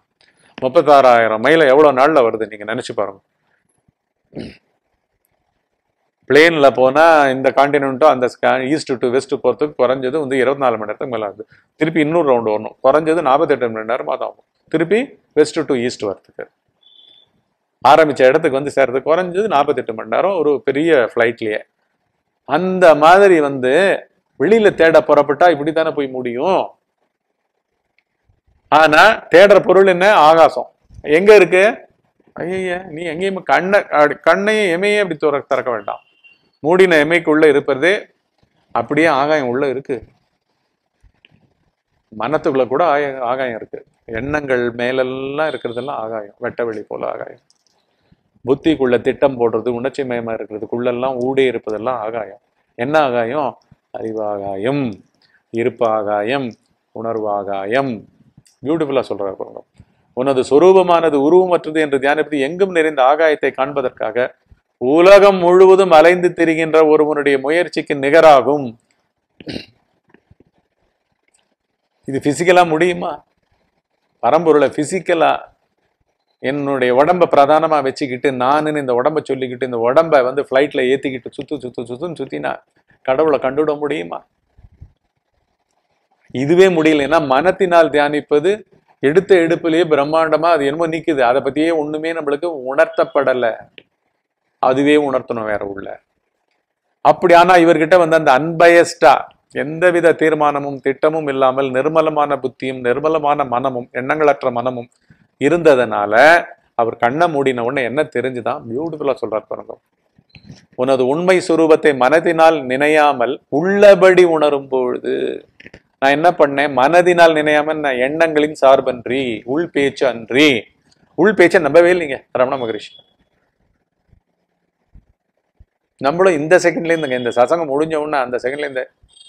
முப்பத்தாறாயிரம் மைல எவ்வளவு நாள்ல வருது நீங்க நினைச்சு பாருங்க பிளேன்ல போனா இந்த காண்டினென்ட்டும் அந்த ஈஸ்ட் டு வெஸ்ட் போறதுக்கு குறைஞ்சது வந்து இருபத்தி நாலு மணி நேரத்துக்கு மேல ஆகுது திருப்பி இன்னொரு ரவுண்டு வரணும் குறைஞ்சது நாற்பத்தெட்டு மணி நேரம் தான் ஆகும் திருப்பி வெஸ்ட் டு ஈஸ்ட் வரதுக்கு ஆரம்பிச்ச இடத்துக்கு வந்து சேர்றதுக்கு குறைஞ்சது நாற்பத்தெட்டு மணி நேரம் ஒரு பெரிய ஃப்ளைட்லயே அந்த மாதிரி வந்து வெளியில தேட புறப்பட்டா இப்படி தானே போய் முடியும் ஆனா தேடுற பொருள் என்ன ஆகாசம் எங்க இருக்கு ஐய நீ எங்கேயுமே கண்ணை அப்படி கண்ணையும் எமையே அப்படி துற திறக்க வேண்டாம் மூடின எமைக்குள்ள இருப்பதே அப்படியே ஆகாயம் உள்ள இருக்கு மனத்துக்குள்ள கூட ஆய- ஆகாயம் இருக்கு எண்ணங்கள் மேலெல்லாம் இருக்கிறதெல்லாம் ஆகாயம் வெட்ட வெளி போல ஆகாயம் புத்திக்குள்ள திட்டம் போடுறது உணர்ச்சி மயமா இருக்கிறதுக்குள்ளெல்லாம் ஊடே இருப்பதெல்லாம் ஆகாயம் என்ன ஆகாயம் அறிவாகாயம் இருப்பாகாயம் உணர்வாகாயம் பியூட்டிஃபுல்லா சொல்றாரு பாருங்க உனது சொரூபமானது உருவமற்றது என்று தியானிப்பது எங்கும் நிறைந்த ஆகாயத்தை காண்பதற்காக உலகம் முழுவதும் அலைந்து திரிகின்ற ஒருவனுடைய முயற்சிக்கு நிகராகும் இது பிசிக்கலா முடியுமா பரம்பொருளை பிசிக்கலா என்னுடைய உடம்ப பிரதானமா வச்சுக்கிட்டு நானுன்னு இந்த உடம்ப சொல்லிக்கிட்டு இந்த உடம்ப வந்து ஃப்ளைட்ல ஏத்திக்கிட்டு சுத்து சுத்து சுத்துன்னு சுத்தினா கடவுளை கண்டுவிட முடியுமா இதுவே முடியலன்னா மனத்தினால் தியானிப்பது எடுத்த எடுப்பிலேயே பிரம்மாண்டமா அது என்னமோ நிக்குது அதை பத்தியே ஒண்ணுமே நம்மளுக்கு உணர்த்தப்படல அதுவே உணர்த்தணும் வேற உள்ள அப்படி ஆனா இவர்கிட்ட வந்து அந்த அன்பயஸ்டா எந்தவித தீர்மானமும் திட்டமும் இல்லாமல் நிர்மலமான புத்தியும் நிர்மலமான மனமும் எண்ணங்களற்ற மனமும் இருந்ததனால அவர் கண்ணை மூடின உடனே என்ன தெரிஞ்சுதான் பியூட்டிஃபுல்லா சொல்றார் பாருங்க உனது உண்மை சுரூபத்தை மனதினால் நினையாமல் உள்ளபடி உணரும் பொழுது நான் என்ன பண்ணேன் மனதினால் நினையாம நான் எண்ணங்களின் சார்பன்றி உள் பேச்சு அன்றி உள் பேச்சை நம்பவே இல்லைங்க ரமண மகரிஷி நம்மளும் இந்த செகண்ட்ல இருந்துங்க இந்த சசங்கம் முடிஞ்ச உடனே அந்த செகண்ட்ல இருந்து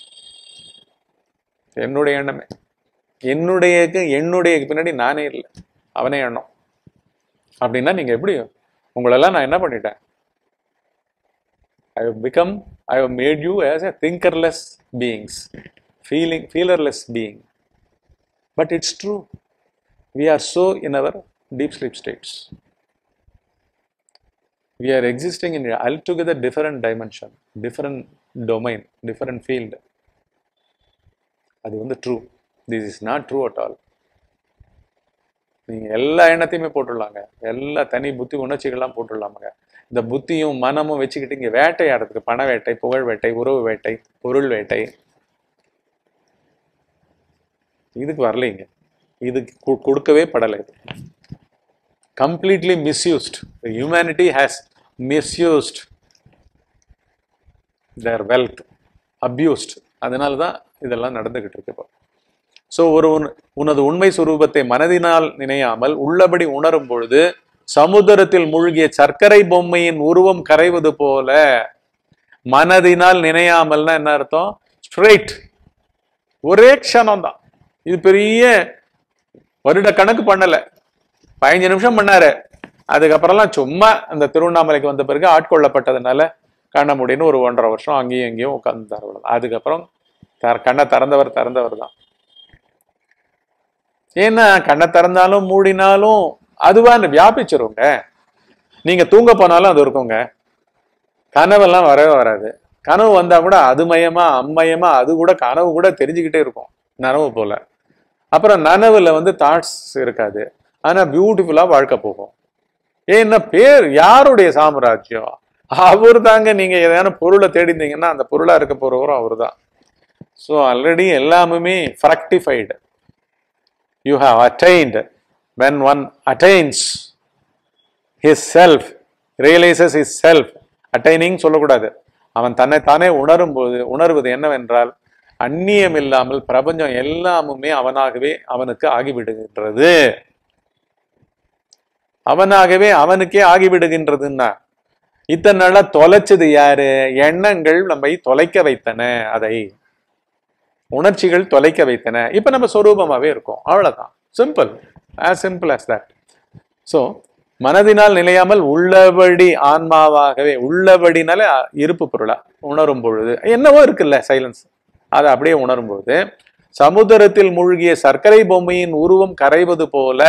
என்னுடைய எண்ணமே என்னுடைய என்னுடைய பின்னாடி நானே இல்லை அவனே எண்ணம் அப்படின்னா நீங்க எப்படி உங்களெல்லாம் நான் என்ன பண்ணிட்டேன் I become I have made you as a thinkerless beings feeling feelerless being but it's true we are so in our deep sleep states we are existing in a altogether different dimension different domain different field அது வந்து true this is not true at all நீங்க எல்லா எண்ணத்தையுமே போட்டுடலாங்க எல்லா தனி புத்தி உணர்ச்சிகள்லாம் போட்டுடலாமுங்க இந்த புத்தியும் மனமும் வச்சுக்கிட்டு இங்க வேட்டையாடுறதுக்கு பண வேட்டை புகழ் வேட்டை உறவு வேட்டை பொருள் வேட்டை இதுக்கு வரலைங்க இது கு- கொடுக்கவே படலை இது completely misused humanity has misused their wealth abused அதனால தான் இதெல்லாம் நடந்துகிட்டு இருக்கு இப்போ ஸோ ஒரு உன்- உனது உண்மை சுரூபத்தை மனதினால் நினையாமல் உள்ளபடி உணரும் பொழுது சமுத்திரத்தில் மூழ்கிய சர்க்கரை பொம்மையின் உருவம் கரைவது போல மனதினால் நினையாமல்னா என்ன அர்த்தம் ஸ்ட்ரெயிட் ஒரே க்ஷணம் தான் இது பெரிய வருட கணக்கு பண்ணல பதினஞ்சு நிமிஷம் பண்ணாரு அதுக்கப்புறம்லாம் சும்மா அந்த திருவண்ணாமலைக்கு வந்த பிறகு ஆட்கொள்ளப்பட்டதுனால கண்ண முடின்னு ஒரு ஒன்றரை வருஷம் அங்கேயும் இங்கேயும் உட்காந்துட்டார் அவ்வளவுதான் அதுக்கப்புறம் தர- கண்ணை திறந்தவர் திறந்தவர் தான் ஏன்னா கண்ணை திறந்தாலும் மூடினாலும் அதுவா அந்த வியாபிச்சிருங்க நீங்க தூங்க போனாலும் அது இருக்குங்க கனவெல்லாம் வரவே வராது கனவு வந்தா கூட அது மயமா அம்மயமா அது கூட கனவு கூட தெரிஞ்சுக்கிட்டே இருக்கும் நனவு போல அப்புறம் நனவுல வந்து தாட்ஸ் இருக்காது ஆனா பியூட்டிஃபுல்லா வாழ்க்கை போகும் ஏன்னா பேர் யாருடைய சாம்ராஜ்யம் அவர் தாங்க நீங்க ஏதாவது பொருளை தேடிந்தீங்கன்னா அந்த பொருளா இருக்க போறவரும் அவர் தான் ஸோ ஆல்ரெடி எல்லாமே fructified you have attained when one attains his self realises his self attaining சொல்லக்கூடாது அவன் தன்னை தானே உணரும் போது உணர்வது என்னவென்றால் அந்நியம் இல்லாமல் பிரபஞ்சம் எல்லாமுமே அவனாகவே அவனுக்கு ஆகிவிடுகின்றது அவனாகவே அவனுக்கே ஆகிவிடுகின்றதுன்னா இத்தனை நாளா தொலைச்சது யாரு எண்ணங்கள் நம்மை தொலைக்க வைத்தன அதை உணர்ச்சிகள் தொலைக்க வைத்தன இப்ப நம்ம சொரூபமாவே இருக்கோம் அவ்வளவுதான் simple as simple as that so மனதினால் நிலையாமல் உள்ளபடி ஆன்மாவாகவே உள்ளபடினால இருப்பு பொருளா உணரும் பொழுது என்னவோ இருக்குல்ல சைலன்ஸ் அதை அப்படியே உணரும் பொழுது சமுத்திரத்தில் மூழ்கிய சர்க்கரை பொம்மையின் உருவம் கரைவது போல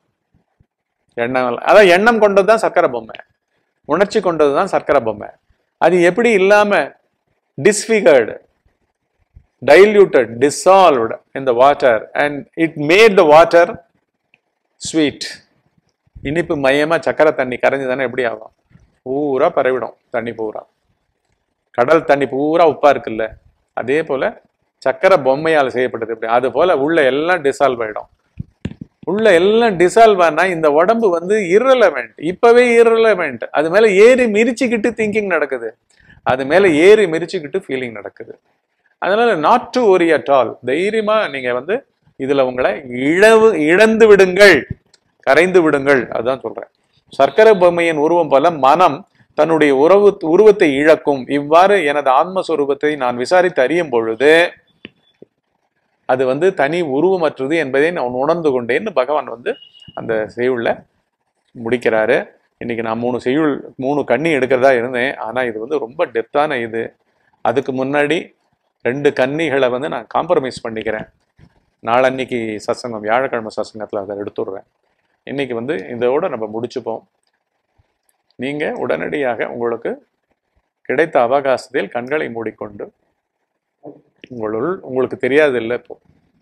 எண்ணங்கள் அதான் எண்ணம் கொண்டது தான் சர்க்கரை பொம்மை உணர்ச்சி கொண்டது தான் சர்க்கரை பொம்மை அது எப்படி இல்லாம disfigured diluted dissolved in the water and it made the water sweet இனிப்பு மையமா சக்கரை தண்ணி கரைஞ்சுதானே எப்படி ஆகும் பூரா பரவிடும் தண்ணி பூரா கடல் தண்ணி பூரா உப்பா இருக்குல்ல அதே போல சக்கரை பொம்மையால் செய்யப்பட்டது எப்படி அது போல உள்ள எல்லாம் டிசால்வ் ஆயிடும் உள்ள எல்லாம் டிசால்வ் ஆனா இந்த உடம்பு வந்து irrelevant இப்பவே irrelevant அது மேல ஏறி மிரிச்சுக்கிட்டு திங்கிங் நடக்குது அது மேல ஏறி மிரிச்சுக்கிட்டு ஃபீலிங் நடக்குது அதனால not to worry at all தைரியமா நீங்க வந்து இதுல உங்களை இழவு இழந்து விடுங்கள் கரைந்து விடுங்கள் அதுதான் சொல்றேன் சர்க்கரை பொம்மையின் உருவம் போல மனம் தன்னுடைய உறவு உருவத்தை இழக்கும் இவ்வாறு எனது ஆத்மஸ்வரூபத்தை நான் விசாரித்து அறியும் பொழுது அது வந்து தனி உருவமற்றது என்பதை நான் உணர்ந்து கொண்டேன்னு பகவான் வந்து அந்த செய்யுள்ள முடிக்கிறாரு இன்னைக்கு நான் மூணு செய்யுள் மூணு கண்ணி எடுக்கிறதா இருந்தேன் ஆனா இது வந்து ரொம்ப டெப்தான இது அதுக்கு முன்னாடி ரெண்டு கன்னிகளை வந்து நான் காம்ப்ரமைஸ் பண்ணிக்கிறேன் நாளன்னைக்கு சத்சங்கம் வியாழக்கிழமை சத்சங்கத்தில் அதை எடுத்துடுறேன் இன்னைக்கு வந்து இதோட நம்ம முடிச்சுப்போம் நீங்க உடனடியாக உங்களுக்கு கிடைத்த அவகாசத்தில் கண்களை மூடிக்கொண்டு உங்களுள் உங்களுக்கு தெரியாது இல்லை இப்போ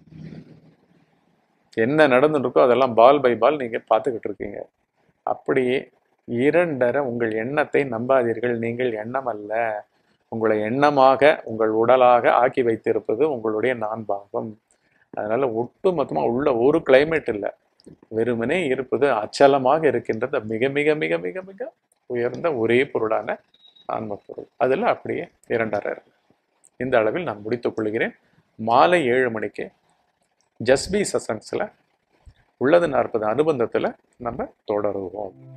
என்ன நடந்துட்டு இருக்கோ அதெல்லாம் பால் பை பால் நீங்க பார்த்துக்கிட்டு இருக்கீங்க அப்படியே இரண்டர உங்கள் எண்ணத்தை நம்பாதீர்கள் நீங்கள் எண்ணம் அல்ல உங்களை எண்ணமாக உங்கள் உடலாக ஆக்கி வைத்திருப்பது உங்களுடைய நான் பாகம் அதனால ஒட்டு மொத்தமா உள்ள ஒரு கிளைமேட் இல்லை வெறுமனே இருப்பது அச்சலமாக இருக்கின்றது மிக மிக மிக மிக மிக உயர்ந்த ஒரே பொருளான ஆன்ம பொருள் அதுல அப்படியே இரண்டரை இருக்கு இந்த அளவில் நான் முடித்துக் கொள்கிறேன் மாலை ஏழு மணிக்கு ஜஸ்பி சசன்ஸ்ல உள்ளது நாற்பது அனுபந்தத்துல நம்ம தொடருவோம்